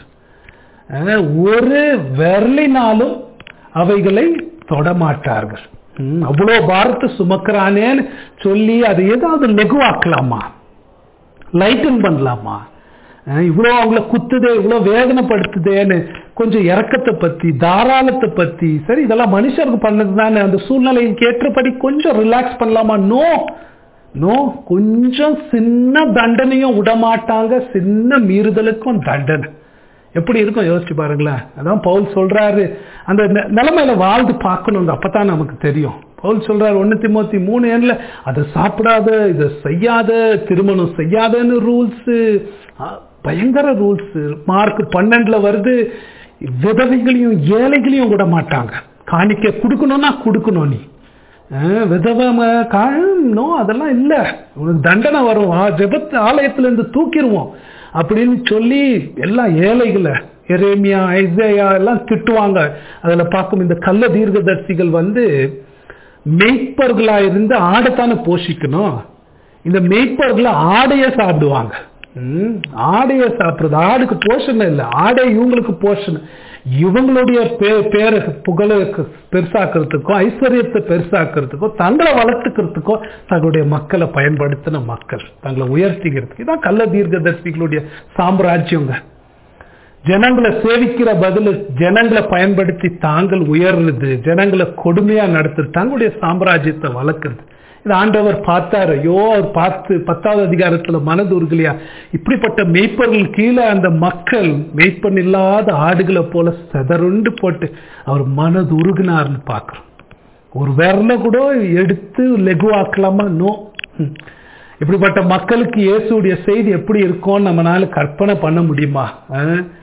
ஒரு விரலினாலும் அவைகளை தொடமாட்டார்கள் அவ்வளோ பாரத்தை சுமக்கிறானேன்னு சொல்லி அதை ஏதாவது லெகுவாக்கலாமா லைட்டன் பண்ணலாமா இவ்வளோ அவங்கள குத்துதே இவ்வளோ வேதனைப்படுத்துதேன்னு கொஞ்சம் இறக்கத்தை பத்தி தாராளத்தை பத்தி சரி இதெல்லாம் மனுஷருக்கு பண்ணது தானே அந்த சூழ்நிலையில் கேட்டபடி கொஞ்சம் ரிலாக்ஸ் பண்ணலாமா நோ நோ கொஞ்சம் சின்ன தண்டனையும் விடமாட்டாங்க சின்ன மீறுதலுக்கும் தண்டனை எப்படி இருக்கும் யோசிச்சு பாருங்களேன் அதான் பவுல் சொல்றாரு அந்த நிலைமையில வாழ்ந்து பார்க்கணும் அப்பதான் நமக்கு தெரியும் பவுல் சொல்றாரு ஒன்னு திமோத்தி மூணு ஏன்ல அதை சாப்பிடாத இதை செய்யாத திருமணம் செய்யாதன்னு ரூல்ஸ் பயங்கர ரூல்ஸ் மார்க் பன்னெண்டுல வருது விதவைகளையும் ஏழைகளையும் விட மாட்டாங்க காணிக்க கொடுக்கணும்னா கொடுக்கணும் நீ விதவை காணும் அதெல்லாம் இல்ல உனக்கு தண்டனை வரும் ஜெபத்து ஆலயத்துல இருந்து தூக்கிடுவோம் அப்படின்னு சொல்லி எல்லா ஏழைகளை எரேமியா ஐசையா எல்லாம் திட்டுவாங்க அதுல பார்க்கும் இந்த கள்ள தீர்க்கதரிசிகள் வந்து மெய்ப்பர்களா இருந்து ஆடைத்தானே போஷிக்கணும் இந்த மெய்ப்பர்களை ஆடைய சாப்பிடுவாங்க ம், ஆடைய சாப்பிடுறது ஆடுக்கு போஷணம் இல்லை ஆடை இவங்களுக்கு போஷணம் இவங்களுடைய பே- பேரை புகழை பெருசாக்குறதுக்கோ ஐஸ்வர்யத்தை பெருசாக்குறதுக்கோ தங்களை வளர்த்துக்கிறதுக்கோ தங்களுடைய மக்களை பயன்படுத்தின மக்கள் தங்களை உயர்த்திக்கிறதுக்கு இதான் கள்ள தீர்க்கதரிசிகளுடைய சாம்ராஜ்யங்க ஜனங்களை சேவிக்கிற பதில் ஜனங்களை பயன்படுத்தி தாங்கள் உயர்றது ஜனங்களை கொடுமையா நடத்துறது தங்களுடைய சாம்ராஜ்யத்தை வளர்க்கறது இது ஆண்டவர் பார்த்தாரு ஐயோ அவர் பார்த்து பத்தாவது அதிகாரத்துல மனது உருகலையா இப்படிப்பட்ட மெய்ப்பர்கள் கீழே அந்த மக்கள் மெய்ப்பன் இல்லாத ஆடுகளை போல செதறுண்டு போட்டு அவர் மனது உருகினார்னு பார்க்கிறோம் ஒரு விரல கூட எடுத்து லெகுவாக்கலாமா நோ ம். இப்படிப்பட்ட மக்களுக்கு இயேசுடைய செய்தி எப்படி இருக்கும்னு நம்மளால கற்பனை பண்ண முடியுமா ஆ?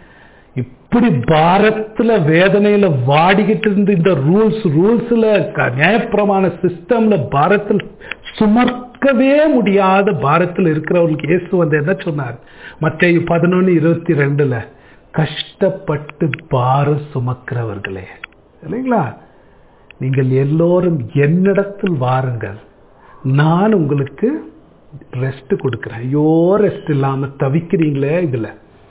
இப்படி பாரத்துல வேதனையில வாடிக்கிட்டு இருந்து இந்த ரூல்ஸ் ரூல்ஸ்ல நியாயப்பிரமாண சிஸ்டம்ல பாரத்தில் சுமக்கவே முடியாத பாரத்தில் இருக்கிறவர்களுக்கு இயேசு வந்து என்ன சொன்னார் மத்திய பதினொன்னு இருபத்தி ரெண்டுல கஷ்டப்பட்டு பாரம் சுமக்கிறவர்களே இல்லைங்களா நீங்கள் எல்லோரும் என்னிடத்தில் வாருங்கள் நான் உங்களுக்கு ரெஸ்ட் கொடுக்கிறேன் ஐயோ ரெஸ்ட் இல்லாம தவிக்கிறீங்களே இதுல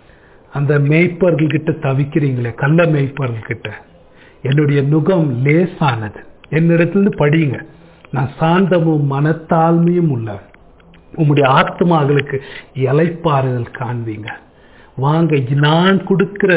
அந்த மேய்ப்பர்கள் கிட்ட தவிக்கிறீங்களே கள்ள மேய்ப்பர்கள் கிட்ட என்னுடைய நுகம் லேசானது என்னிடத்திலிருந்து படியுங்க நான் சாந்தமும் மனத்தாழ்மையும் உள்ளவன் உம்முடைய ஆத்மாக்களுக்கு இலைப்பாறுதல் காண்பீங்க வாங்க நான் கொடுக்கிற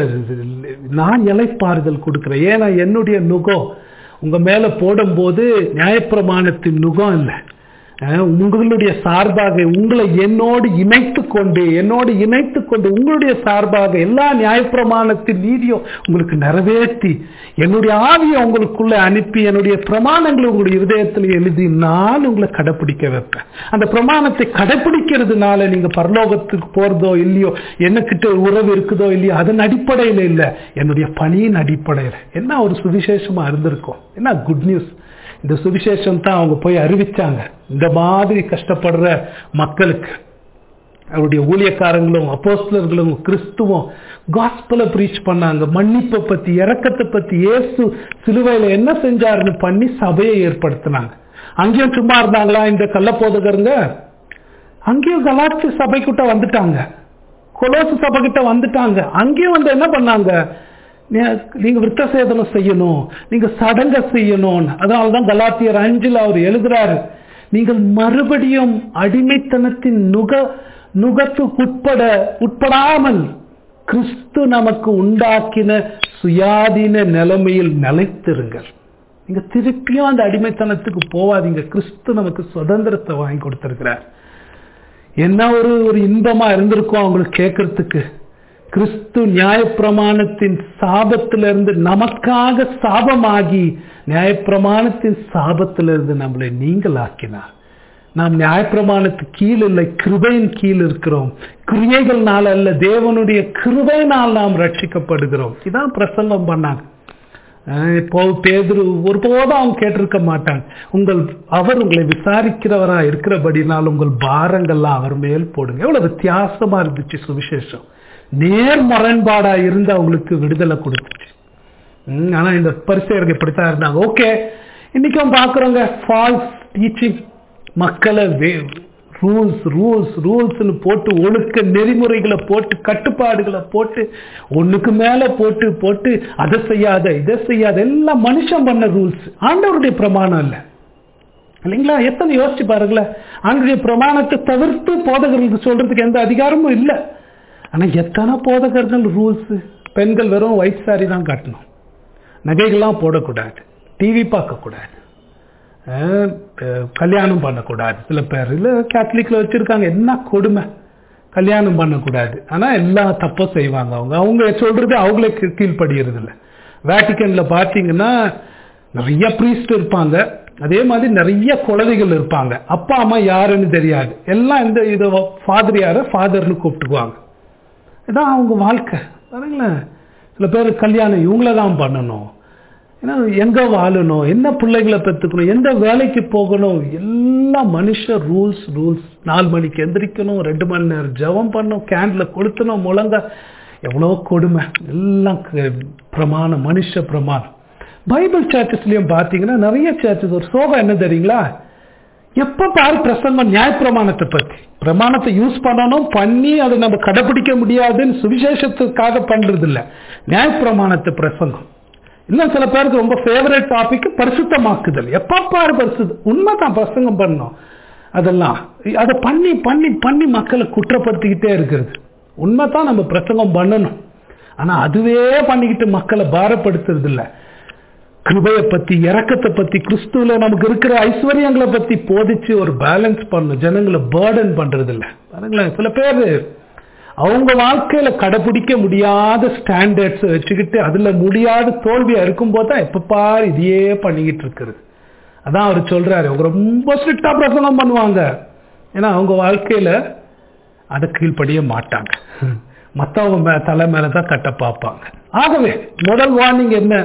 நான் இலைப்பாறுதல் கொடுக்கிறேன் ஏன்னா என்னுடைய நுகம் உங்க மேல போடும்போது நியாயப்பிரமாணத்தின் நுகம் இல்லை அஹ் உங்களுடைய சார்பாக உங்களை என்னோடு இணைத்து கொண்டு என்னோடு இணைத்து கொண்டு உங்களுடைய சார்பாக எல்லா நியாயப்பிரமாணத்தின் நீதியும் உங்களுக்கு நிறைவேற்றி என்னுடைய ஆவியை உங்களுக்குள்ள அனுப்பி என்னுடைய பிரமாணங்களை உங்களுடைய இருதயத்தில் எழுதி நான் உங்களை கடைப்பிடிக்க வைப்பேன் அந்த பிரமாணத்தை கடைப்பிடிக்கிறதுனால நீங்க பரலோகத்துக்கு போறதோ இல்லையோ என்னக்கிட்ட உறவு இருக்குதோ இல்லையோ அதன் அடிப்படையில் இல்லை என்னுடைய பணியின் அடிப்படையில் என்ன ஒரு சுவிசேஷமா இருந்திருக்கும் என்ன குட் நியூஸ் இந்த சுவிசேஷம் தான் அவங்க போய் அறிவிச்சாங்க இந்த மாதிரி கஷ்டப்படுற மக்களுக்கு அவருடைய ஊழியக்காரங்களும் அப்போஸ்தலர்களும் கிறிஸ்துவும் காஸ்பலை ப்ரீச் பண்ணாங்க மன்னிப்பை பத்தி இறக்கத்தை பத்தி இயேசு சிலுவையில என்ன செஞ்சாருன்னு பண்ணி சபையை ஏற்படுத்தினாங்க அங்கேயும் சும்மா இருந்தாங்களா இந்த கள்ளப்போதகருங்க அங்கேயும் கலாச்சி சபைக்கிட்ட வந்துட்டாங்க கொலோசு சபைக்கிட்ட வந்துட்டாங்க அங்கேயும் வந்து என்ன பண்ணாங்க நீ- நீங்க விருத்த சேதனம் செய்யணும் நீங்க சடங்க செய்யணும் அதனாலதான் கலாத்தியர் அஞ்சுல அவர் எழுதுறாரு நீங்கள் மறுபடியும் அடிமைத்தனத்தின் நுக நுகத்துக்கு உட்பட உட்படாமல் கிறிஸ்து நமக்கு உண்டாக்கின சுயாதீன நிலைமையில் நிலைத்திருங்கள் நீங்க திருப்பியும் அந்த அடிமைத்தனத்துக்கு போவாதீங்க கிறிஸ்து நமக்கு சுதந்திரத்தை வாங்கி கொடுத்திருக்கிறார் என்ன ஒரு ஒரு இன்பமா இருந்திருக்கும் அவங்களுக்கு கேட்கறதுக்கு கிறிஸ்து நியாயப்பிரமாணத்தின் சாபத்திலிருந்து நமக்காக சாபமாகி நியாயப்பிரமாணத்தின் சாபத்திலிருந்து நம்மளை நீங்களாக்கினார் நாம் நியாயப்பிரமாணத்துக்கு கீழ் இல்லை கிருபையின் கீழ் இருக்கிறோம் கிரியைகள்னால அல்ல தேவனுடைய கிருபையினால் நாம் ரட்சிக்கப்படுகிறோம் இதான் பிரசங்கம் பண்ணாங்க அஹ் இப்போ பேதுரு ஒருபோதும் அவங்க கேட்டிருக்க மாட்டாங்க உங்கள் அவர் உங்களை விசாரிக்கிறவரா இருக்கிறபடினால் உங்கள் பாரங்கள்லாம் அவர் மேல் போடுங்க எவ்வளவு வித்தியாசமா இருந்துச்சு சுவிசேஷம் நேர் முரண்பாடா இருந்து அவங்களுக்கு விடுதலை கொடுத்துச்சு ம், ஆனா இந்த பரிசெயர்கள் இப்படித்தான் இருந்தாங்க ஓகே இன்னைக்கும் பாக்குறோங்க ஃபால்ஸ் டீச்சிங் மக்களை ரூல்ஸ் ரூல்ஸ் ரூல்ஸ்னு போட்டு ஒழுக்க நெறிமுறைகளை போட்டு கட்டுப்பாடுகளை போட்டு ஒண்ணுக்கு மேல போட்டு போட்டு அதை செய்யாத இதை செய்யாத எல்லாம் மனுஷன் பண்ண ரூல்ஸ் ஆண்டவருடைய பிரமாணம் இல்லை இல்லைங்களா எத்தனை யோசிச்சு பாருங்களேன் ஆண்டுடைய பிரமாணத்தை தவிர்த்து போதகர்களுக்கு சொல்றதுக்கு எந்த அதிகாரமும் இல்லை ஆனா எத்தனை போதகர்கள் ரூல்ஸ் பெண்கள் வெறும் ஒயிட் சாரி தான் கட்டணும் நகைகள்லாம் போடக்கூடாது டிவி பார்க்கக்கூடாது அஹ், அஹ், கல்யாணம் பண்ணக்கூடாது சில பேர் இல்லை கேத்தலிக்ல வச்சிருக்காங்க என்ன கொடுமை கல்யாணம் பண்ணக்கூடாது ஆனா எல்லா தப்பும் செய்வாங்க அவங்க அவங்க சொல்றது அவங்களே கீ- கீழ்ப்படியறது இல்லை வேட்டிக்கன்ல பார்த்தீங்கன்னா நிறைய ப்ரீஸ்ட் இருப்பாங்க அதே மாதிரி நிறைய குழந்தைகள் இருப்பாங்க அப்பா அம்மா யாருன்னு தெரியாது எல்லாம் இந்த இது ஃபாதர் யார ஃபாதர்னு கூப்பிட்டுக்குவாங்க இதான் அவங்க வாழ்க்கை பாருங்களேன் சில பேர் கல்யாணம் இவங்கள தான் பண்ணணும் ஏன்னா எங்க வாழணும் என்ன பிள்ளைகளை பெற்றுக்கணும் எந்த வேலைக்கு போகணும் எல்லாம் மனுஷ ரூல்ஸ் ரூல்ஸ் நாலு மணிக்கு எந்திரிக்கணும் ரெண்டு மணி நேரம் ஜெபம் பண்ணணும் கேண்டில் கொளுத்தணும் முழங்க எவ்வளோ கொடுமை எல்லாம் க- பிரமாணம் மனுஷ பிரமாணம் பைபிள் சர்ச்சஸ்லயும் பார்த்தீங்கன்னா நிறைய சர்ச்சஸ் ஒரு சோகம் என்ன தெரியுங்களா எப்ப பாரு பிரசங்கம் நியாயப்பிரமாணத்தை பத்தி பிரமாணத்தை யூஸ் பண்ணணும் பண்ணி அதை நம்ம கடைபிடிக்க முடியாதுன்னு சுவிசேஷத்துக்காக பண்றது இல்ல நியாயப்பிரமாணத்தை பிரசங்கம் இன்னும் சில பேருக்கு ரொம்ப ஃபேவரட் டாபிக் பரிசுத்தமாக்குதல் எப்ப பாரு பரிசுத்த உண்மைதான் பிரசங்கம் பண்ணணும் அதெல்லாம் அதை பண்ணி பண்ணி பண்ணி மக்களை குற்றப்படுத்திக்கிட்டே இருக்கிறது உண்மைதான் நம்ம பிரசங்கம் பண்ணணும் ஆனா அதுவே பண்ணிக்கிட்டு மக்களை பாரப்படுத்துறது இல்ல கிருபையை பத்தி இறக்கத்தை பத்தி கிறிஸ்துவில நமக்கு இருக்கிற ஐஸ்வர்யங்களை பத்தி போதிச்சு ஒரு பேலன்ஸ் பண்ணணும் ஜனங்களை பேர்டன் பண்றது இல்ல பாருங்களேன் சில பேர் அவங்க வாழ்க்கையில கடைபிடிக்க முடியாத ஸ்டாண்டர்ட்ஸ் வச்சுக்கிட்டு அதுல முடியாத தோல்வியா இருக்கும்போது தான் எப்ப பாரு இதையே பண்ணிக்கிட்டு இருக்கிறது அதான் அவர் சொல்றாரு அவங்க ரொம்ப ஸ்ட்ரிக்டா பிரசங்கம் பண்ணுவாங்க ஏன்னா அவங்க வாழ்க்கையில அதை கீழ்ப்படிய மாட்டாங்க மத்தவங்க மே- தலை மேல தான் கட்ட பார்ப்பாங்க ஆகவே முதல் வார்னிங் என்ன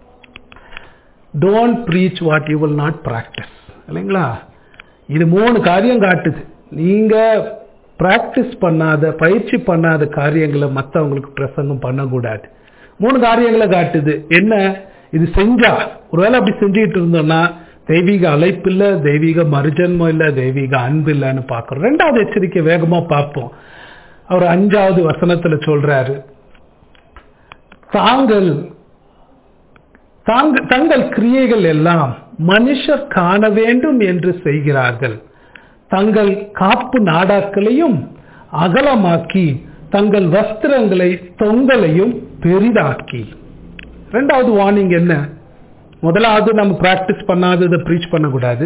don't preach what you will not practise இல்லைங்களா இது மூணு காரியம் காட்டுது நீங்க பிராக்டிஸ் பண்ணாத பயிற்சி பண்ணாத காரியங்களை மற்றவங்களுக்கு பிரசங்கம் பண்ணக்கூடாது மூணு காரியங்களை காட்டுது என்ன இது செஞ்சா ஒருவேளை அப்படி செஞ்சுக்கிட்டு இருந்தோம்னா தெய்வீக அழைப்பு இல்ல தெய்வீக மறுஜன்மம் இல்ல தெய்வீக அன்பு இல்லைன்னு பார்க்கிறோம் ரெண்டாவது எச்சரிக்கை வேகமா பார்ப்போம் அவர் அஞ்சாவது வசனத்துல சொல்றாரு தாங்கள் தாங்க- தங்கள் கிரியைகள் எல்லாம் மனுஷர் காண வேண்டும் என்று செய்கிறார்கள் தங்கள் காப்பு நாடாக்களையும் அகலமாக்கி தங்கள் வஸ்திரங்களை தொங்கலையும் பெரிதாக்கி ரெண்டாவது வார்னிங் என்ன முதலாவது நம்ம பிராக்டிஸ் பண்ணாததை ப்ரீச் பண்ணக்கூடாது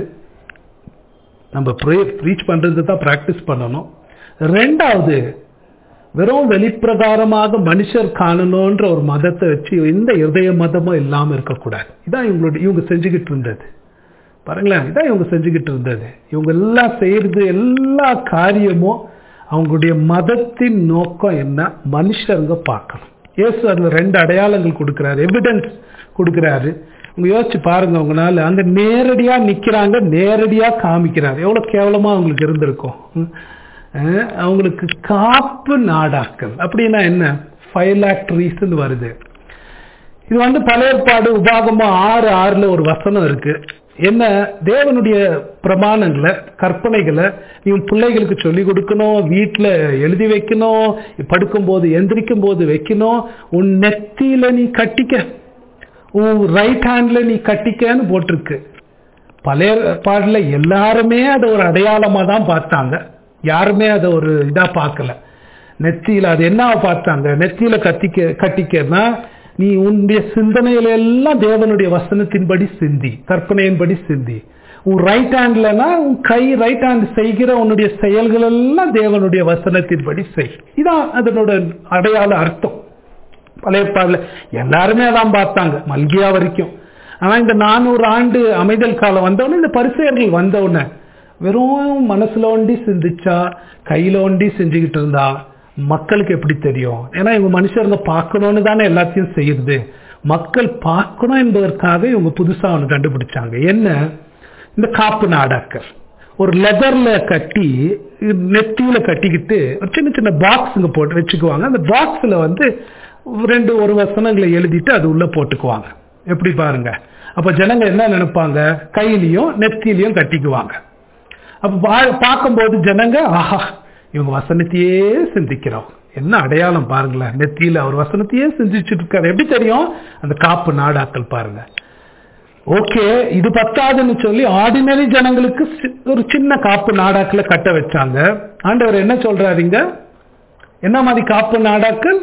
நம்ம ப்ரீச் பண்றது தான் பிராக்டிஸ் பண்ணணும் ரெண்டாவது வெறும் வெளிப்பிரகாரமாக மனுஷர் காணணுன்ற ஒரு மதத்தை வச்சு எந்த இருதய மதமும் இல்லாம இருக்கக்கூடாது இதான் இவங்களுடைய இவங்க செஞ்சுக்கிட்டு இருந்தது பாருங்களேன் இதான் இவங்க செஞ்சுக்கிட்டு இருந்தது இவங்க எல்லாம் செய்யறது எல்லா காரியமும் அவங்களுடைய மதத்தின் நோக்கம் என்ன மனுஷருங்க பார்க்கணும் இயேசு அதுல ரெண்டு அடையாளங்கள் கொடுக்கிறாரு எவிடன்ஸ் கொடுக்கிறாரு உங்க யோசிச்சு பாருங்க அவங்கனால அங்க நேரடியா நிக்கிறாங்க நேரடியா காமிக்கிறாரு எவ்வளவு கேவலமா அவங்களுக்கு இருந்திருக்கும் ம். அஹ் அவங்களுக்கு காப்பு நாடாக்கள் அப்படின்னா என்ன ஃபைவ் லேக் ட்ரீஸ் வருது இது வந்து பழைய ஏற்பாடு உபாகமா ஆறு ஆறுல ஒரு வசனம் இருக்கு என்ன தேவனுடைய பிரமாணங்களை கற்பனைகளை நீ உன் பிள்ளைகளுக்கு சொல்லி கொடுக்கணும் வீட்டில் எழுதி வைக்கணும் படுக்கும்போது எந்திரிக்கும் போது வைக்கணும் உன் நெத்தியில நீ கட்டிக்க உன் ரைட் ஹேண்ட்ல நீ கட்டிக்கன்னு போட்டிருக்கு பழைய ஏற்பாடுல எல்லாருமே அதை ஒரு அடையாளமா தான் பார்த்தாங்க யாருமே அதை ஒரு இதா பார்க்கல நெத்தியில அது என்ன பார்த்தாங்க நெத்தியில கத்திக்க கட்டிக்கன்னா நீ உன்னுடைய சிந்தனையில எல்லாம் தேவனுடைய வசனத்தின்படி சிந்தி கற்பனையின்படி சிந்தி உன் ரைட் ஹேண்ட்லனா உன் கை ரைட் ஹேண்ட் செய்கிற உன்னுடைய செயல்கள் எல்லாம் தேவனுடைய வசனத்தின்படி செய் இதான் அதனோட அடையாள அர்த்தம் பழைய ஏற்பாடுல எல்லாருமே அதான் பார்த்தாங்க மல்கியா வரைக்கும் ஆனா இந்த நானூறு ஆண்டு அமைதல் காலம் வந்தவுடனே இந்த பரிசெயர்கள் வந்தவுடனே வெறும் மனசுல ஒண்டி சிந்திச்சா கையில ஒண்டி செஞ்சுக்கிட்டு இருந்தா மக்களுக்கு எப்படி தெரியும் ஏன்னா இவங்க மனுஷருங்க பார்க்கணும்னு தானே எல்லாத்தையும் செய்யுது மக்கள் பார்க்கணும் என்பதற்காக இவங்க புதுசா ஒன்று கண்டுபிடிச்சாங்க என்ன இந்த காப்பு நாடாக்கள் ஒரு லெதர்ல கட்டி நெத்தியில கட்டிக்கிட்டு ஒரு சின்ன சின்ன பாக்ஸுங்க போட்டு வச்சுக்குவாங்க அந்த பாக்ஸ்ல வந்து ரெண்டு ஒரு வசனங்களை எழுதிட்டு அது உள்ள போட்டுக்குவாங்க எப்படி பாருங்க அப்ப ஜனங்க என்ன நினைப்பாங்க கையிலையும் நெத்தியிலையும் கட்டிக்குவாங்க அப்ப பா- பார்க்கும்போது ஜனங்க ஆஹா இவங்க வசனத்தையே சிந்திக்கிறோம் என்ன அடையாளம் பாருங்களேன் நெத்தியில அவர் வசனத்தையே சிந்திச்சுட்டு இருக்காரு எப்படி தெரியும் அந்த காப்பு நாடாக்கள் பாருங்க ஓகே இது பத்தாதுன்னு சொல்லி ஆர்டினரி ஜனங்களுக்கு சி- ஒரு சின்ன காப்பு நாடாக்களை கட்ட வச்சாங்க ஆண்டவர் என்ன சொல்றாருங்க என்ன மாதிரி காப்பு நாடாக்கள்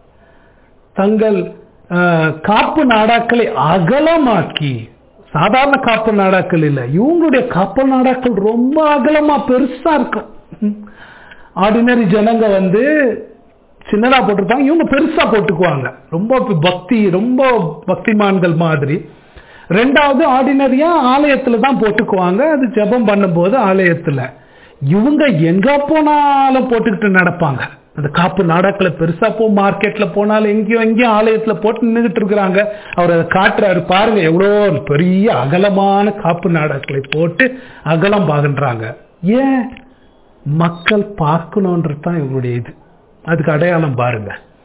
தங்கள் அஹ், காப்பு நாடாக்களை அகலமாக்கி சாதாரண காப்பு நாடாக்கள் இல்ல இவங்களுடைய காப்பு நாடாக்கள் ரொம்ப அகலமா பெருசா இருக்கும் ஆர்டினரி ஜனங்க வந்து சின்னதா போட்டிருப்பாங்க இவங்க பெருசா போட்டுக்குவாங்க ரொம்ப பக்தி ரொம்ப பக்திமான்கள் மாதிரி ரெண்டாவது ஆர்டினரியா ஆலயத்துல தான் போட்டுக்குவாங்க அது ஜெபம் பண்ணும்போது ஆலயத்துல இவங்க எங்க போனாலும் போட்டுக்கிட்டு நடப்பாங்க அந்த காப்பு நாடாக்களை பெருசா போ மார்க்கெட்ல போனாலும் எங்கேயும் எங்கேயும் ஆலயத்துல போட்டு நின்றுட்டு இருக்கிறாங்க அவர் அதை காட்டுறாரு பாருங்க எவ்வளோ ஒரு பெரிய அகலமான காப்பு நாடாக்களை போட்டு அகலம் பாகுன்றாங்க ஏன் மக்கள் பார்க்கணுன்றது தான் இவங்களுடைய இது அதுக்கு அடையாளம் பாருங்க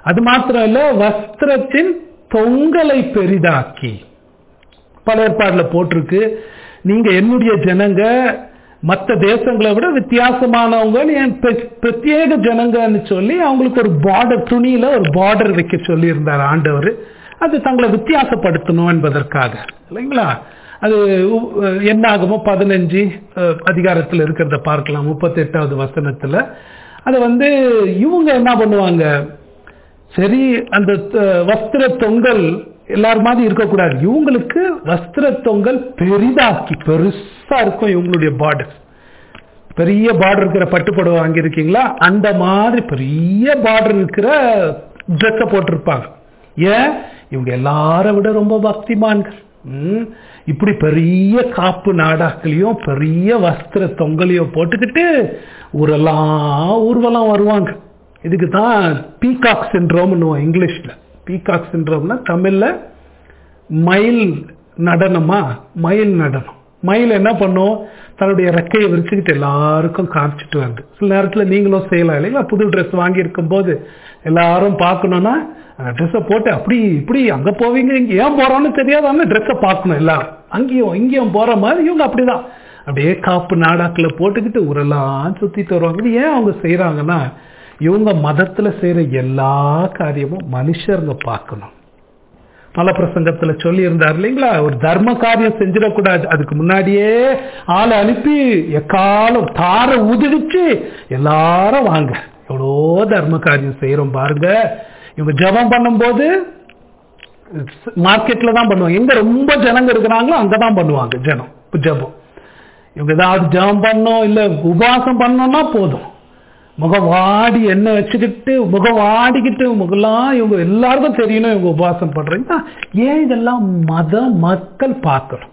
அது மாத்திரம் இல்ல வஸ்திரத்தின் தொங்கலை பெரிதாக்கி பல ஏற்பாடுல போட்டிருக்கு நீங்க என்னுடைய ஜனங்க மற்ற தேசங்களை விட வித்தியாசமானவங்க என் பிர- பிரத்யேக ஜனங்கன்னு சொல்லி அவங்களுக்கு ஒரு பார்டர் துணியில ஒரு பார்டர் வைக்க சொல்லி இருந்தார் ஆண்டவர் அது தங்களை வித்தியாசப்படுத்தணும் என்பதற்காக இல்லைங்களா அது உ- என்னாகுமோ பதினஞ்சு அஹ், அதிகாரத்துல இருக்கிறத பார்க்கலாம் முப்பத்தெட்டாவது வசனத்துல அதை வந்து இவங்க என்ன பண்ணுவாங்க சரி அந்த த- வஸ்திர தொங்கல் எல்லார் மாதிரி இருக்கக்கூடாது இவங்களுக்கு வஸ்திர தொங்கல் பெரிதாக்கி பெருசா இருக்கும் இவங்களுடைய பார்டர் பெரிய பார்டர் இருக்கிற பட்டுப்புடவை வாங்கியிருக்கீங்களா அந்த மாதிரி பெரிய பார்டர் இருக்கிற ட்ரெஸ்ஸை போட்டிருப்பாங்க ஏன் இவங்க எல்லாரை விட ரொம்ப பக்திமான்கள் ம், இப்படி பெரிய காப்பு நாடாக்களையும் பெரிய வஸ்திர தொங்கலையும் போட்டுக்கிட்டு ஊரெல்லாம் ஊர்வலம் வருவாங்க இதுக்கு தான் பீகாக் சின்ரோம்னு இங்கிலீஷ்ல பீகாக் சின்ரோம்னா தமிழ்ல மயில் நடனமா மயில் நடனம் மயில் என்ன பண்ணும் தன்னுடைய ரெக்கையை விரிச்சுக்கிட்டு எல்லாருக்கும் காமிச்சிட்டு வந்து சில நேரத்தில் நீங்களும் செய்யலாம் இல்லைங்களா புது ட்ரெஸ் வாங்கியிருக்கும் போது எல்லாரும் பார்க்கணும்னா அந்த ட்ரெஸ்ஸை போட்டு அப்படி இப்படி அங்கே போவீங்க இங்கே ஏன் போகிறோன்னு தெரியாது அந்த ட்ரெஸ்ஸை பார்க்கணும் எல்லாரும் அங்கேயும் இங்கேயும் போகிற மாதிரி இவங்க அப்படிதான் அப்படியே காப்பு நாடாக்கில் போட்டுக்கிட்டு ஊரெல்லாம் சுற்றிட்டு வருவாங்க இது ஏன் அவங்க செய்கிறாங்கன்னா இவங்க மதத்தில் செய்கிற எல்லா காரியமும் மனுஷருங்க பார்க்கணும் பல பிரசங்கத்துல சொல்லி இருந்தார் இல்லைங்களா ஒரு தர்ம காரியம் செஞ்சிடக்கூடாது அதுக்கு முன்னாடியே ஆளை அனுப்பி எக்காலம் தார உதிரிச்சு எல்லாரும் வாங்க எவ்வளோ தர்ம காரியம் செய்யறோம் பாருங்க இவங்க ஜெபம் பண்ணும்போது மார்க்கெட்ல தான் பண்ணுவாங்க எங்க ரொம்ப ஜனங்க இருக்கிறாங்களோ அங்கதான் பண்ணுவாங்க ஜனம் ஜெபம் இவங்க ஏதாவது ஜெபம் பண்ணோம் இல்ல உபவாசம் பண்ணோம்னா போதும் முகம் வாடி எண்ணெய் வச்சுக்கிட்டு முகம் வாடிக்கிட்டு முகலாம் இவங்க எல்லாருக்கும் தெரியணும் இவங்க உபவாசம் பண்றீங்க ஏன் இதெல்லாம் மத மக்கள் பார்க்கணும்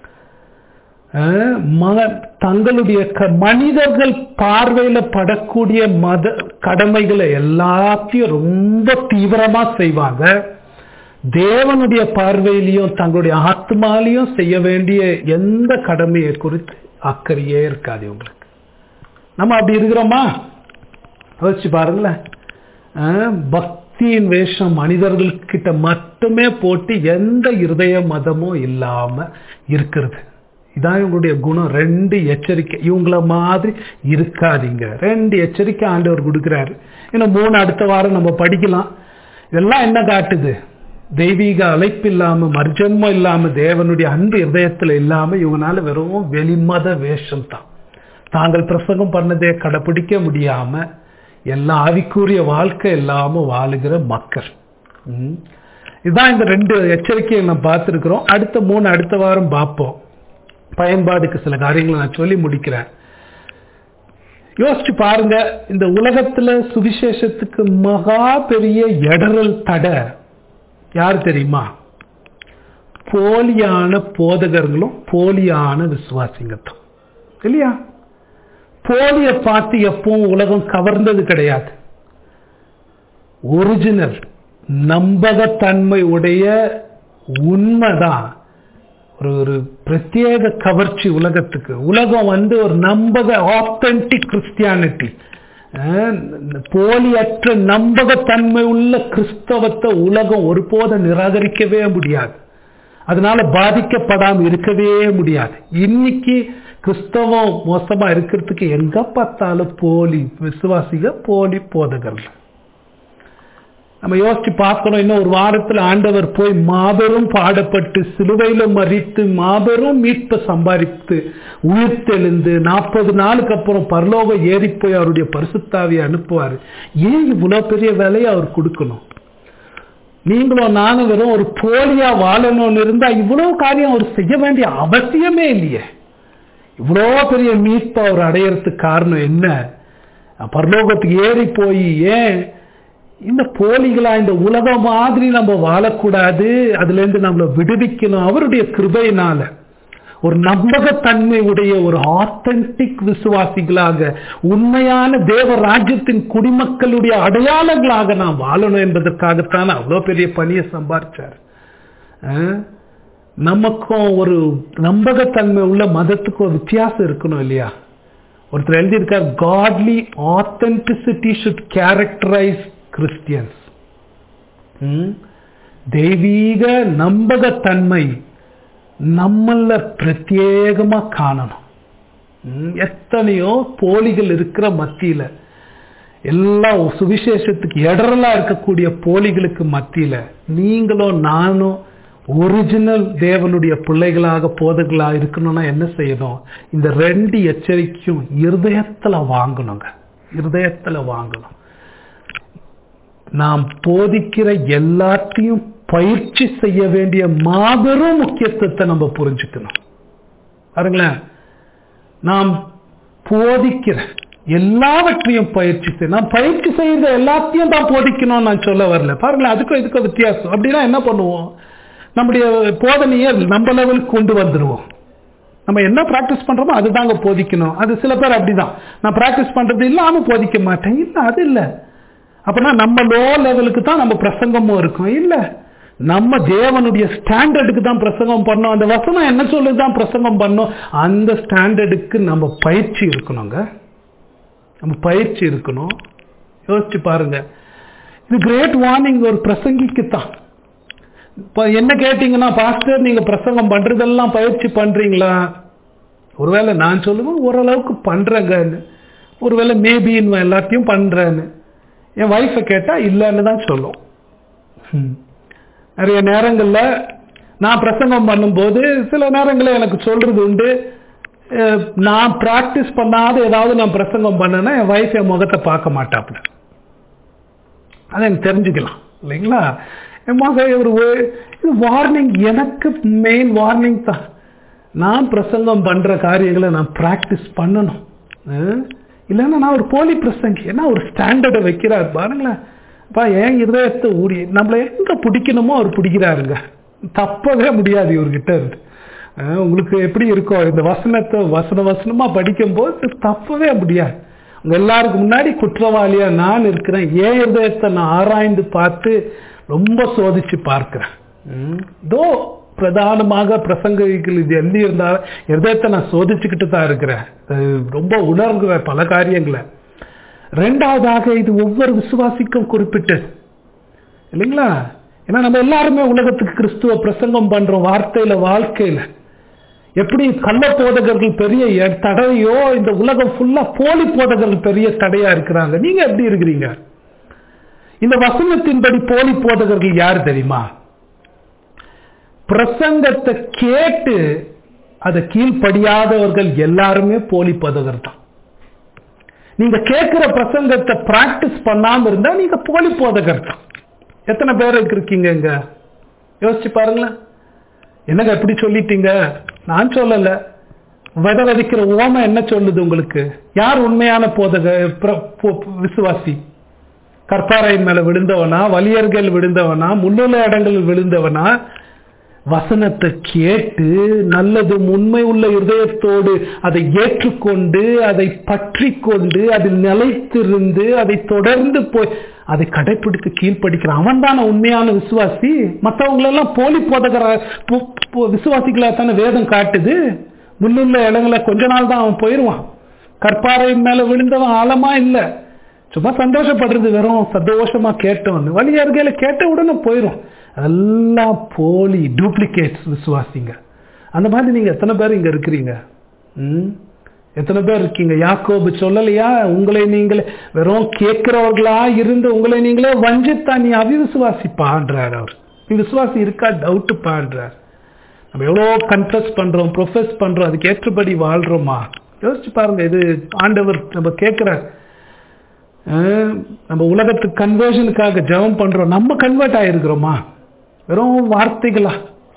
அஹ் ம- தங்களுடைய க- மனிதர்கள் பார்வையில படக்கூடிய மத கடமைகளை எல்லாத்தையும் ரொம்ப தீவிரமா செய்வாங்க தேவனுடைய பார்வையிலையும் தங்களுடைய ஆத்மாலையும் செய்ய வேண்டிய எந்த கடமையை குறித்து அக்கறையே இருக்காது இவங்களுக்கு நம்ம அப்படி இருக்கிறோமா யோசிச்சு பாருங்களேன் அஹ் பக்தியின் வேஷம் மனிதர்கள் கிட்ட மட்டுமே போட்டு எந்த இருதய மதமும் இல்லாம இருக்கிறது இதான் இவங்களுடைய குணம் ரெண்டு எச்சரிக்கை இவங்கள மாதிரி இருக்காதீங்க ரெண்டு எச்சரிக்கை ஆண்டவர் கொடுக்கிறாரு இன்னும் மூணு அடுத்த வாரம் நம்ம படிக்கலாம் இதெல்லாம் என்ன காட்டுது தெய்வீக அழைப்பு இல்லாம மர்ஜன்மம் இல்லாம தேவனுடைய அன்பு இதயத்துல இல்லாம இவங்கனால வெறும் வெளிமத வேஷம் தான் தாங்கள் பிரசங்கம் பண்ணதே கடைபிடிக்க முடியாம எல்லா ஆவிக்குரிய வாழ்க்கை இல்லாம வாழுகிற மக்கள் ம். இதுதான் இந்த ரெண்டு எச்சரிக்கையை நம்ம பார்த்துருக்குறோம் அடுத்த மூணு அடுத்த வாரம் பார்ப்போம் பயன்பாடுக்கு சில காரியங்களை நான் சொல்லி முடிக்கிறேன் யோசிச்சு பாருங்க இந்த உலகத்துல சுவிசேஷத்துக்கு மகா பெரிய இடரல் தடை யார் தெரியுமா போலியான போதகர்களும் போலியான விசுவாசிங்கத்தும் இல்லையா போலிய பார்த்து எப்பவும் உலகம் கவர்ந்தது கிடையாது ஒரிஜினல் நம்பகத்தன்மை உடைய உண்மைதான் ஒரு ஒரு பிரத்யேக கவர்ச்சி உலகத்துக்கு உலகம் வந்து ஒரு நம்பக ஆத்தென்டிக் கிறிஸ்டியானிட்டி போலியற்ற நம்பகத்தன்மை உள்ள கிறிஸ்தவத்தை உலகம் ஒருபோதும் நிராகரிக்கவே முடியாது அதனால பாதிக்கப்படாம இருக்கவே முடியாது இன்னைக்கு கிறிஸ்தவம் மோசமா இருக்கிறதுக்கு எங்க பார்த்தாலும் போலி விசுவாசிக போலி போதகர்கள் நம்ம யோசிச்சு பார்க்கணும் இன்னும் ஒரு வாரத்துல ஆண்டவர் போய் மாபெரும் பாடப்பட்டு சிலுவையில மறித்து மாபெரும் மீட்பை சம்பாதித்து உயிர்த்தெழுந்து நாற்பது நாளுக்கு அப்புறம் பரலோகம் ஏறி போய் அவருடைய பரிசுத்தாவியை அனுப்புவார் ஏன் இவ்வளவு பெரிய வேலையை அவர் கொடுக்கணும் நீங்களும் நானும் வெறும் ஒரு போலியா வாழணும்னு இருந்தா இவ்வளவு காரியம் அவர் செய்ய வேண்டிய அவசியமே இல்லையே இவ்வளோ பெரிய மீட்பை அவர் அடையறதுக்கு காரணம் என்ன பரலோகத்துக்கு ஏறி போய் ஏன் இந்த போலிகளா இந்த உலகம் மாதிரி நம்ம வாழக்கூடாது அதுல இருந்து நம்மளை விடுவிக்கணும் அவருடைய கிருபையினால ஒரு நம்பகத்தன்மை உடைய ஒரு ஆத்தென்டிக் விசுவாசிகளாக உண்மையான தேவ ராஜ்யத்தின் குடிமக்களுடைய அடையாளங்களாக நாம் வாழணும் என்பதற்காகத்தான் அவ்வளோ பெரிய பணியை சம்பாரிச்சார் அஹ், நமக்கும் ஒரு நம்பகத்தன்மை உள்ள மதத்துக்கும் வித்தியாசம் இருக்கணும் இல்லையா ஒருத்தர் எழுதியிருக்கார் godly authenticity should characterize Christians hmm? தெய்வீக நம்பகத்தன்மை நம்மள பிரத்யேகமா காணணும் ம், எத்தனையோ போலிகள் இருக்கிற மத்தியில எல்லாம் சுவிசேஷத்துக்கு இடரலா இருக்கக்கூடிய போலிகளுக்கு மத்தியில நீங்களும் நானும் ஒரிஜினல் தேவனுடைய பிள்ளைகளாக போதர்களா இருக்கணும்னா என்ன செய்யணும் இந்த ரெண்டு எச்சரிக்கையும் இருதயத்துல வாங்கணுங்க இருதயத்துல வாங்கணும் நாம் போதிக்கிற எல்லாத்தையும் பயிற்சி செய்ய வேண்டிய மாபெரும் முக்கியத்துவத்தை நம்ம புரிஞ்சுக்கணும் பாருங்களேன் நாம் போதிக்கிற எல்லாவற்றையும் பயிற்சி செய்ய நாம் பயிற்சி செய்த எல்லாத்தையும் தான் போதிக்கணும்னு நான் சொல்ல வரல பாருங்களேன் அதுக்கும் இதுக்கும் வித்தியாசம் அப்படின்னா என்ன பண்ணுவோம் நம்முடைய போதனையை நம்ம லெவலுக்கு கொண்டு வந்துடுவோம் நம்ம என்ன பிராக்டிஸ் பண்றோமோ அதுதாங்க போதிக்கணும் அது சில பேர் அப்படிதான் நான் பிராக்டிஸ் பண்றது இல்லாம போதிக்க மாட்டேன் இல்ல அது இல்ல அப்படின்னா நம்ம லோ லெவலுக்கு தான் நம்ம பிரசங்கமும் இருக்கும் இல்ல நம்ம தேவனுடைய ஸ்டாண்டர்டுக்கு தான் பிரசங்கம் பண்ணோம் அந்த வசனம் என்ன சொல்லுதான் பிரசங்கம் பண்ணோம் அந்த ஸ்டாண்டர்டுக்கு நம்ம பயிற்சி இருக்கணுங்க நம்ம பயிற்சி இருக்கணும் யோசிச்சு பாருங்க இது கிரேட் வார்னிங் ஒரு பிரசங்கிக்கு தான் இப்போ என்ன கேட்டீங்கன்னா பாஸ்டர் நீங்க பிரசங்கம் பண்றதெல்லாம் பயிற்சி பண்றீங்களா ஒருவேளை நான் சொல்லுவேன் ஓரளவுக்கு பண்றேங்கன்னு ஒருவேளை மேபின்னு எல்லாத்தையும் பண்றேன்னு என் ஒய்ஃபை கேட்டா இல்லைன்னு தான் சொல்லும் ம். நிறைய நேரங்கள்ல நான் பிரசங்கம் பண்ணும்போது சில நேரங்களில் எனக்கு சொல்றது உண்டு அஹ், நான் பிராக்டிஸ் பண்ணாத ஏதாவது நான் பிரசங்கம் பண்ணேன்னா என் ஒய்ஃப் என் முகத்தை பார்க்க மாட்டாப்புல அதை எனக்கு தெரிஞ்சுக்கலாம் இல்லைங்களா என் மக ஒரு வே- இது வார்னிங் எனக்கு மெயின் வார்னிங் தான் நான் பிரசங்கம் பண்ற காரியங்களை நான் பிராக்டிஸ் பண்ணணும் அஹ், இல்லைன்னா நான் ஒரு போலி பிரசங்கி ஏன்னா ஒரு ஸ்டாண்டர்டை வைக்கிறார் பாருங்களேன் அப்பா ஏன் இருதயத்தை ஊடி நம்மளை எங்க பிடிக்கணுமோ அவர் பிடிக்கிறாருங்க தப்பவே முடியாது இவர்கிட்ட இருந்து அஹ், உங்களுக்கு எப்படி இருக்கும் இந்த வசனத்தை வசன வசனமா படிக்கும்போது தப்பவே முடியாது உங்க எல்லாருக்கும் முன்னாடி குற்றவாளியா நான் இருக்கிறேன் ஏன் இருதயத்தை நான் ஆராய்ந்து பார்த்து ரொம்ப சோதிச்சு பார்க்கிறேன் ம். தோ பிரதானமாக பிரசங்கிகள் இது எழுதி இருந்தாலும் இருதயத்தை நான் சோதிச்சுக்கிட்டு தான் இருக்கிறேன் அஹ் ரொம்ப உணர்கிறேன் பல காரியங்களை ரெண்டாவதாக இது ஒவ்வொரு விசுவாசிக்கும் குறிப்பிட்டது இல்லைங்களா ஏன்னா நம்ம எல்லாருமே உலகத்துக்கு கிறிஸ்துவ பிரசங்கம் பண்றோம் வார்த்தையில வாழ்க்கையில எப்படி கள்ள போதகர்கள் பெரிய எ- தடையோ இந்த உலகம் ஃபுல்லா போலி போதகர்கள் பெரிய தடையா இருக்கிறாங்க நீங்க எப்படி இருக்கிறீங்க இந்த வசனத்தின்படி போலி போதகர்கள் யார் தெரியுமா பிரசங்கத்தை கேட்டு அதை கீழ்ப்படியாதவர்கள் எல்லாருமே போலி போதகர் தான் நீங்க கேட்கிற பிரசங்கத்தை பிராக்டிஸ் பண்ணாம இருந்தா நீங்க போலி போதகர் தான் எத்தனை பேர் இருக்கீங்க இங்க யோசிச்சு பாருங்களேன் என்னங்க எப்படி சொல்லிட்டீங்க நான் சொல்லல வித விதைக்கிற ஓமை என்ன சொல்லுது உங்களுக்கு யார் உண்மையான போதக பிர- போ- விசுவாசி கற்பாறையின் மேல விழுந்தவனா வலியர்கள் விழுந்தவனா முன்னுள்ள இடங்களில் விழுந்தவனா வசனத்தை கேட்டு நல்லதும் உண்மை உள்ள இருதயத்தோடு அதை ஏற்றுக்கொண்டு அதை பற்றி கொண்டு அதில் நிலைத்திருந்து அதை தொடர்ந்து போய் அதை கடைப்பிடித்து கீழ்ப்படிக்கிறான் அவன் தானே உண்மையான விசுவாசி மற்றவங்களெல்லாம் போலி போதகர போ- போ- விசுவாசிகளா தானே வேதம் காட்டுது முன்னுள்ள இடங்களை கொஞ்ச நாள் தான் அவன் போயிடுவான் கற்பாறையின் மேல விழுந்தவன் ஆழமா இல்லை சும்மா சந்தோஷப்படுறது வெறும் சந்தோஷமா கேட்டோன்னு வழி அருகையில கேட்ட உடனே போயிடும் அதெல்லாம் போலி டூப்ளிகேட்ஸ் விசுவாசிங்க அந்த மாதிரி நீங்க எத்தனை பேர் இங்க இருக்கிறீங்க ம்? எத்தனை பேர் இருக்கீங்க யாக்கோபு சொல்லலையா உங்களை நீங்களே வெறும் கேட்கிறவர்களா இருந்து உங்களை நீங்களே வஞ்சித்தா நீ அவிவிசுவாசிப்பான்றார் அவர் நீ விசுவாசி இருக்கா டவுட் பான்றார் நம்ம எவ்வளோ கன்ஃபஸ் பண்றோம் ப்ரொஃபஸ் பண்றோம் அதுக்கு ஏற்றபடி வாழ்றோமா யோசிச்சு பாருங்க இது ஆண்டவர் நம்ம கேட்கிறார் அஹ், நம்ம உலகத்துக்கு கன்வர்ஷனுக்காக ஜெபம் பண்றோம் நம்ம கன்வெர்ட் ஆயிருக்கிறோமா வெறும் வார்த்தைகளா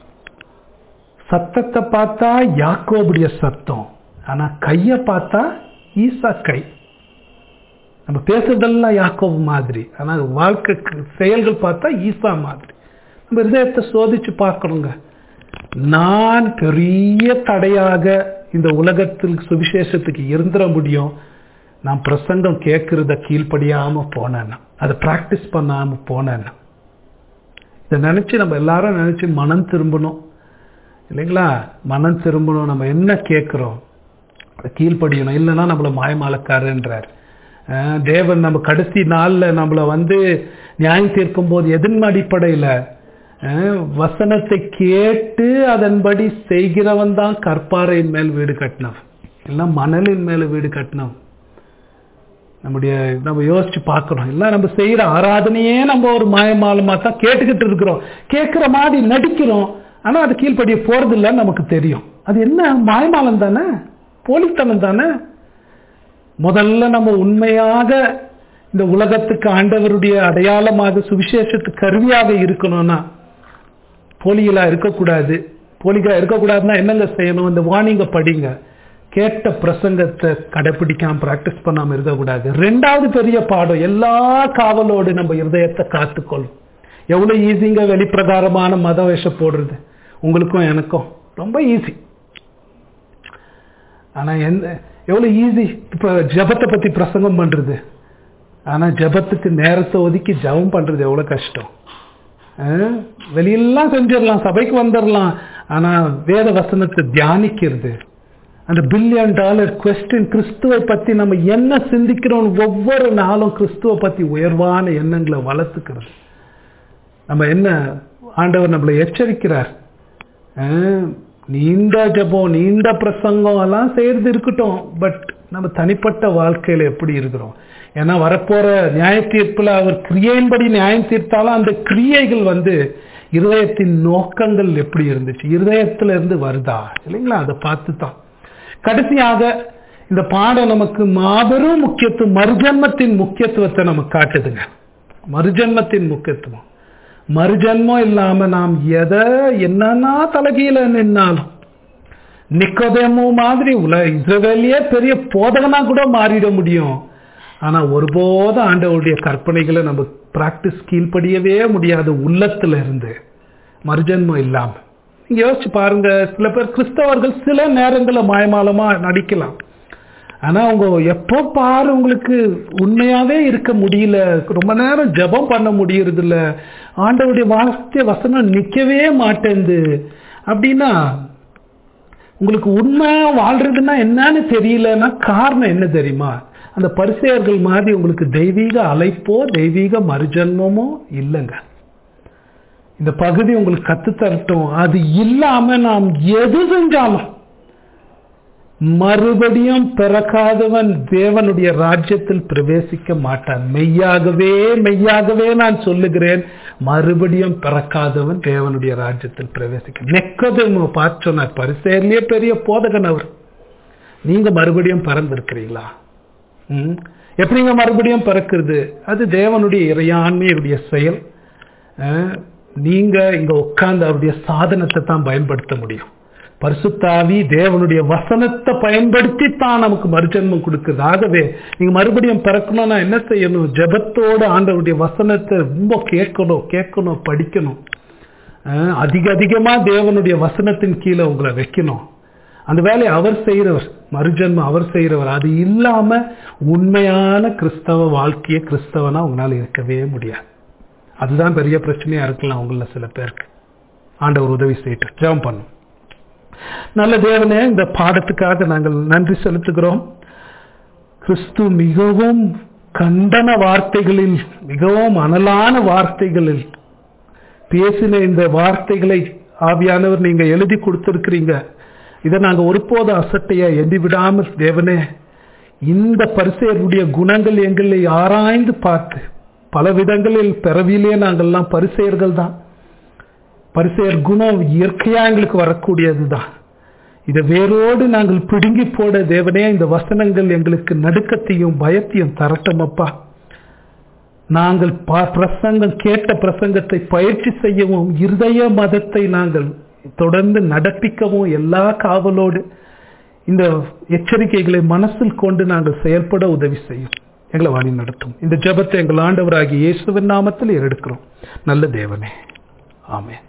சத்தத்தை பார்த்தா யாக்கோபுடைய சத்தம் ஆனா கைய பார்த்தா ஈசா கை நம்ம பேசுறதெல்லாம் யாக்கோபு மாதிரி ஆனா வாழ்க்கை செயல்கள் பார்த்தா ஈசா மாதிரி நம்ம இதயத்தை சோதிச்சு பார்க்கணுங்க நான் பெரிய தடையாக இந்த உலகத்தில் சுவிசேஷத்துக்கு இருந்துட முடியும் நான் பிரசங்கம் கேட்கறத கீழ்ப்படியாம போனேன்னா அதை பிராக்டிஸ் பண்ணாம போனேன்னா இதை நினைச்சு நம்ம எல்லாரும் நினைச்சு மனம் திரும்பணும் இல்லைங்களா மனம் திரும்பணும் நம்ம என்ன கேட்குறோம் அதை கீழ்ப்படியணும் இல்லைன்னா நம்மள மாயமாலக்காரன்றார் அஹ் தேவன் நம்ம கடைசி நாள்ல நம்மள வந்து நியாயம் தீர்க்கும் போது எதன் அடிப்படையில அஹ் வசனத்தை கேட்டு அதன்படி செய்கிறவன் தான் கற்பாறையின் மேல் வீடு கட்டினவன் எல்லாம் மணலின் மேல வீடு கட்டினவன் நம்முடைய நம்ம யோசிச்சு பார்க்கணும் எல்லாம் நம்ம செய்யற ஆராதனையே நம்ம ஒரு மாயமாலமா தான் கேட்டுக்கிட்டு இருக்கிறோம் கேட்கிற மாதிரி நடிக்கிறோம் ஆனா அது கீழ்ப்படிய போறது இல்லைன்னு நமக்கு தெரியும் அது என்ன மாயமாலம் தானே போலித்தனம் தானே முதல்ல நம்ம உண்மையாக இந்த உலகத்துக்கு ஆண்டவருடைய அடையாளமாக சுவிசேஷத்துக்கு கருவியாக இருக்கணும்னா போலிகளா இருக்கக்கூடாது போலிகளா இருக்கக்கூடாதுன்னா என்னங்க செய்யணும் இந்த வாணிங்க படிங்க கேட்ட பிரசங்கத்தை கடைபிடிக்காம பிராக்டிஸ் பண்ணாம இருக்கக்கூடாது ரெண்டாவது பெரிய பாடம் எல்லா காவலோடு நம்ம இருதயத்தை காத்துக்கொள்ளும் எவ்வளவு ஈஸிங்க வெளிப்பிரகாரமான மத வேஷம் போடுறது உங்களுக்கும் எனக்கும் ரொம்ப ஈஸி ஆனா எந்த எவ்வளவு ஈஸி இப்ப ஜபத்தை பத்தி பிரசங்கம் பண்றது ஆனா ஜபத்துக்கு நேரத்தை ஒதுக்கி ஜபம் பண்றது எவ்வளவு கஷ்டம் அஹ் வெளியெல்லாம் செஞ்சிடலாம் சபைக்கு வந்துடலாம் ஆனா வேத வசனத்தை தியானிக்கிறது அந்த பில்லியன் டாலர் கொஸ்டின் கிறிஸ்துவை பத்தி நம்ம என்ன சிந்திக்கிறோம் ஒவ்வொரு நாளும் கிறிஸ்துவை பத்தி உயர்வான எண்ணங்களை வளர்த்துக்கிறது நம்ம என்ன ஆண்டவர் நம்மளை எச்சரிக்கிறார் அஹ் நீண்ட ஜபம் நீண்ட பிரசங்கம் எல்லாம் செய்யறது இருக்கட்டும் பட் நம்ம தனிப்பட்ட வாழ்க்கையில எப்படி இருக்கிறோம் ஏன்னா வரப்போற நியாய தீர்ப்புல அவர் கிரியையின்படி நியாயம் தீர்த்தாலும் அந்த கிரியைகள் வந்து இருதயத்தின் நோக்கங்கள் எப்படி இருந்துச்சு இருதயத்துல இருந்து வருதா இல்லைங்களா அதை பார்த்து தான் கடைசியாக இந்த பாடம் நமக்கு மாபெரும் முக்கியத்துவம் மறுஜன்மத்தின் முக்கியத்துவத்தை நமக்கு காட்டுதுங்க மறுஜன்மத்தின் முக்கியத்துவம் மறுஜன்மம் இல்லாம நாம் எதை என்னன்னா தலகீழ நின்னாலும் நிக்கோதேமோ மாதிரி உல இஸ்ரவேலியே பெரிய போதகனா கூட மாறிட முடியும் ஆனா ஒருபோதும் ஆண்டவருடைய கற்பனைகளை நம்ம பிராக்டிஸ் கீழ்ப்படியவே முடியாது உள்ளத்துல இருந்து மறுஜன்மம் இல்லாம நீங்க யோசிச்சு பாருங்க சில பேர் கிறிஸ்தவர்கள் சில நேரங்களில் மாயமாலமா நடிக்கலாம் ஆனா அவங்க எப்போ பாரு உங்களுக்கு உண்மையாவே இருக்க முடியல ரொம்ப நேரம் ஜெபம் பண்ண முடியறது இல்ல ஆண்டவருடைய வார்த்தை வசனம் நிக்கவே மாட்டேங்குது அப்படின்னா உங்களுக்கு உண்மையா வாழ்றதுன்னா என்னன்னு தெரியலன்னா காரணம் என்ன தெரியுமா அந்த பரிசெயர்கள் மாதிரி உங்களுக்கு தெய்வீக அழைப்போ தெய்வீக மறுஜன்மமோ இல்லைங்க இந்த பகுதி உங்களுக்கு கத்து தரட்டும் அது இல்லாம நாம் எது செஞ்சாலும் மறுபடியும் பிறக்காதவன் தேவனுடைய ராஜ்யத்தில் பிரவேசிக்க மாட்டான் மெய்யாகவே மெய்யாகவே நான் சொல்லுகிறேன் மறுபடியும் பிறக்காதவன் தேவனுடைய ராஜ்யத்தில் பிரவேசிக்க நெக்கதேமோ பார்த்து சொன்னார் பரிசேர்லயே பெரிய போதகன் அவர் நீங்க மறுபடியும் பிறந்திருக்கிறீங்களா ம்? எப்படிங்க மறுபடியும் பிறக்கிறது அது தேவனுடைய இறையாண்மையுடைய செயல் அஹ், நீங்க இங்க உட்கார்ந்து அவருடைய சாதனத்தை தான் பயன்படுத்த முடியும் பரிசுத்தாவி தேவனுடைய வசனத்தை பயன்படுத்தி தான் நமக்கு மறுஜன்மம் கொடுக்குது ஆகவே நீங்க மறுபடியும் பிறக்கணும்னா என்ன செய்யணும் ஜெபத்தோட ஆண்டவருடைய வசனத்தை ரொம்ப கேட்கணும் கேட்கணும் படிக்கணும் அஹ், அதிக அதிகமா தேவனுடைய வசனத்தின் கீழே உங்களை வைக்கணும் அந்த வேலையை அவர் செய்கிறவர் மறுஜன்மம் அவர் செய்கிறவர் அது இல்லாம உண்மையான கிறிஸ்தவ வாழ்க்கையை கிறிஸ்தவனா உங்களால இருக்கவே முடியாது அதுதான் பெரிய பிரச்சனையா இருக்கலாம் உங்கள சில பேருக்கு ஆண்டவர் உதவி செய்யட்டும் ஜெபம் பண்ணும் நல்ல தேவனே இந்த பாடத்துக்காக நாங்கள் நன்றி செலுத்துகிறோம் கிறிஸ்து மிகவும் கண்டன வார்த்தைகளில் மிகவும் அனலான வார்த்தைகளில் பேசின இந்த வார்த்தைகளை ஆவியானவர் நீங்க எழுதி கொடுத்திருக்கிறீங்க இதை நாங்க ஒருபோது அசட்டையா எண்ணி விடாமல் தேவனே இந்த பரிசெயருடைய குணங்கள் எங்களை ஆராய்ந்து பார்த்து பல விதங்களில் பிறவிலே நாங்கள்லாம் பரிசெயர்கள் தான் பரிசெயர் குணம் இயற்கையா எங்களுக்கு வரக்கூடியதுதான் இதை வேரோடு நாங்கள் பிடுங்கி போட தேவனே இந்த வசனங்கள் எங்களுக்கு நடுக்கத்தையும் பயத்தையும் தரட்டும் அப்பா நாங்கள் ப- பிரசங்கம் கேட்ட பிரசங்கத்தை பயிற்சி செய்யவும் இருதய மதத்தை நாங்கள் தொடர்ந்து நடப்பிக்கவும் எல்லா காவலோடு இந்த எச்சரிக்கைகளை மனசில் கொண்டு நாங்கள் செயல்பட உதவி செய்யும் எங்களை வழி நடத்தும் இந்த ஜெபத்தை எங்கள் ஆண்டவராகிய இயேசுவின் நாமத்தில் எடுக்கிறோம் நல்ல தேவனே ஆமென்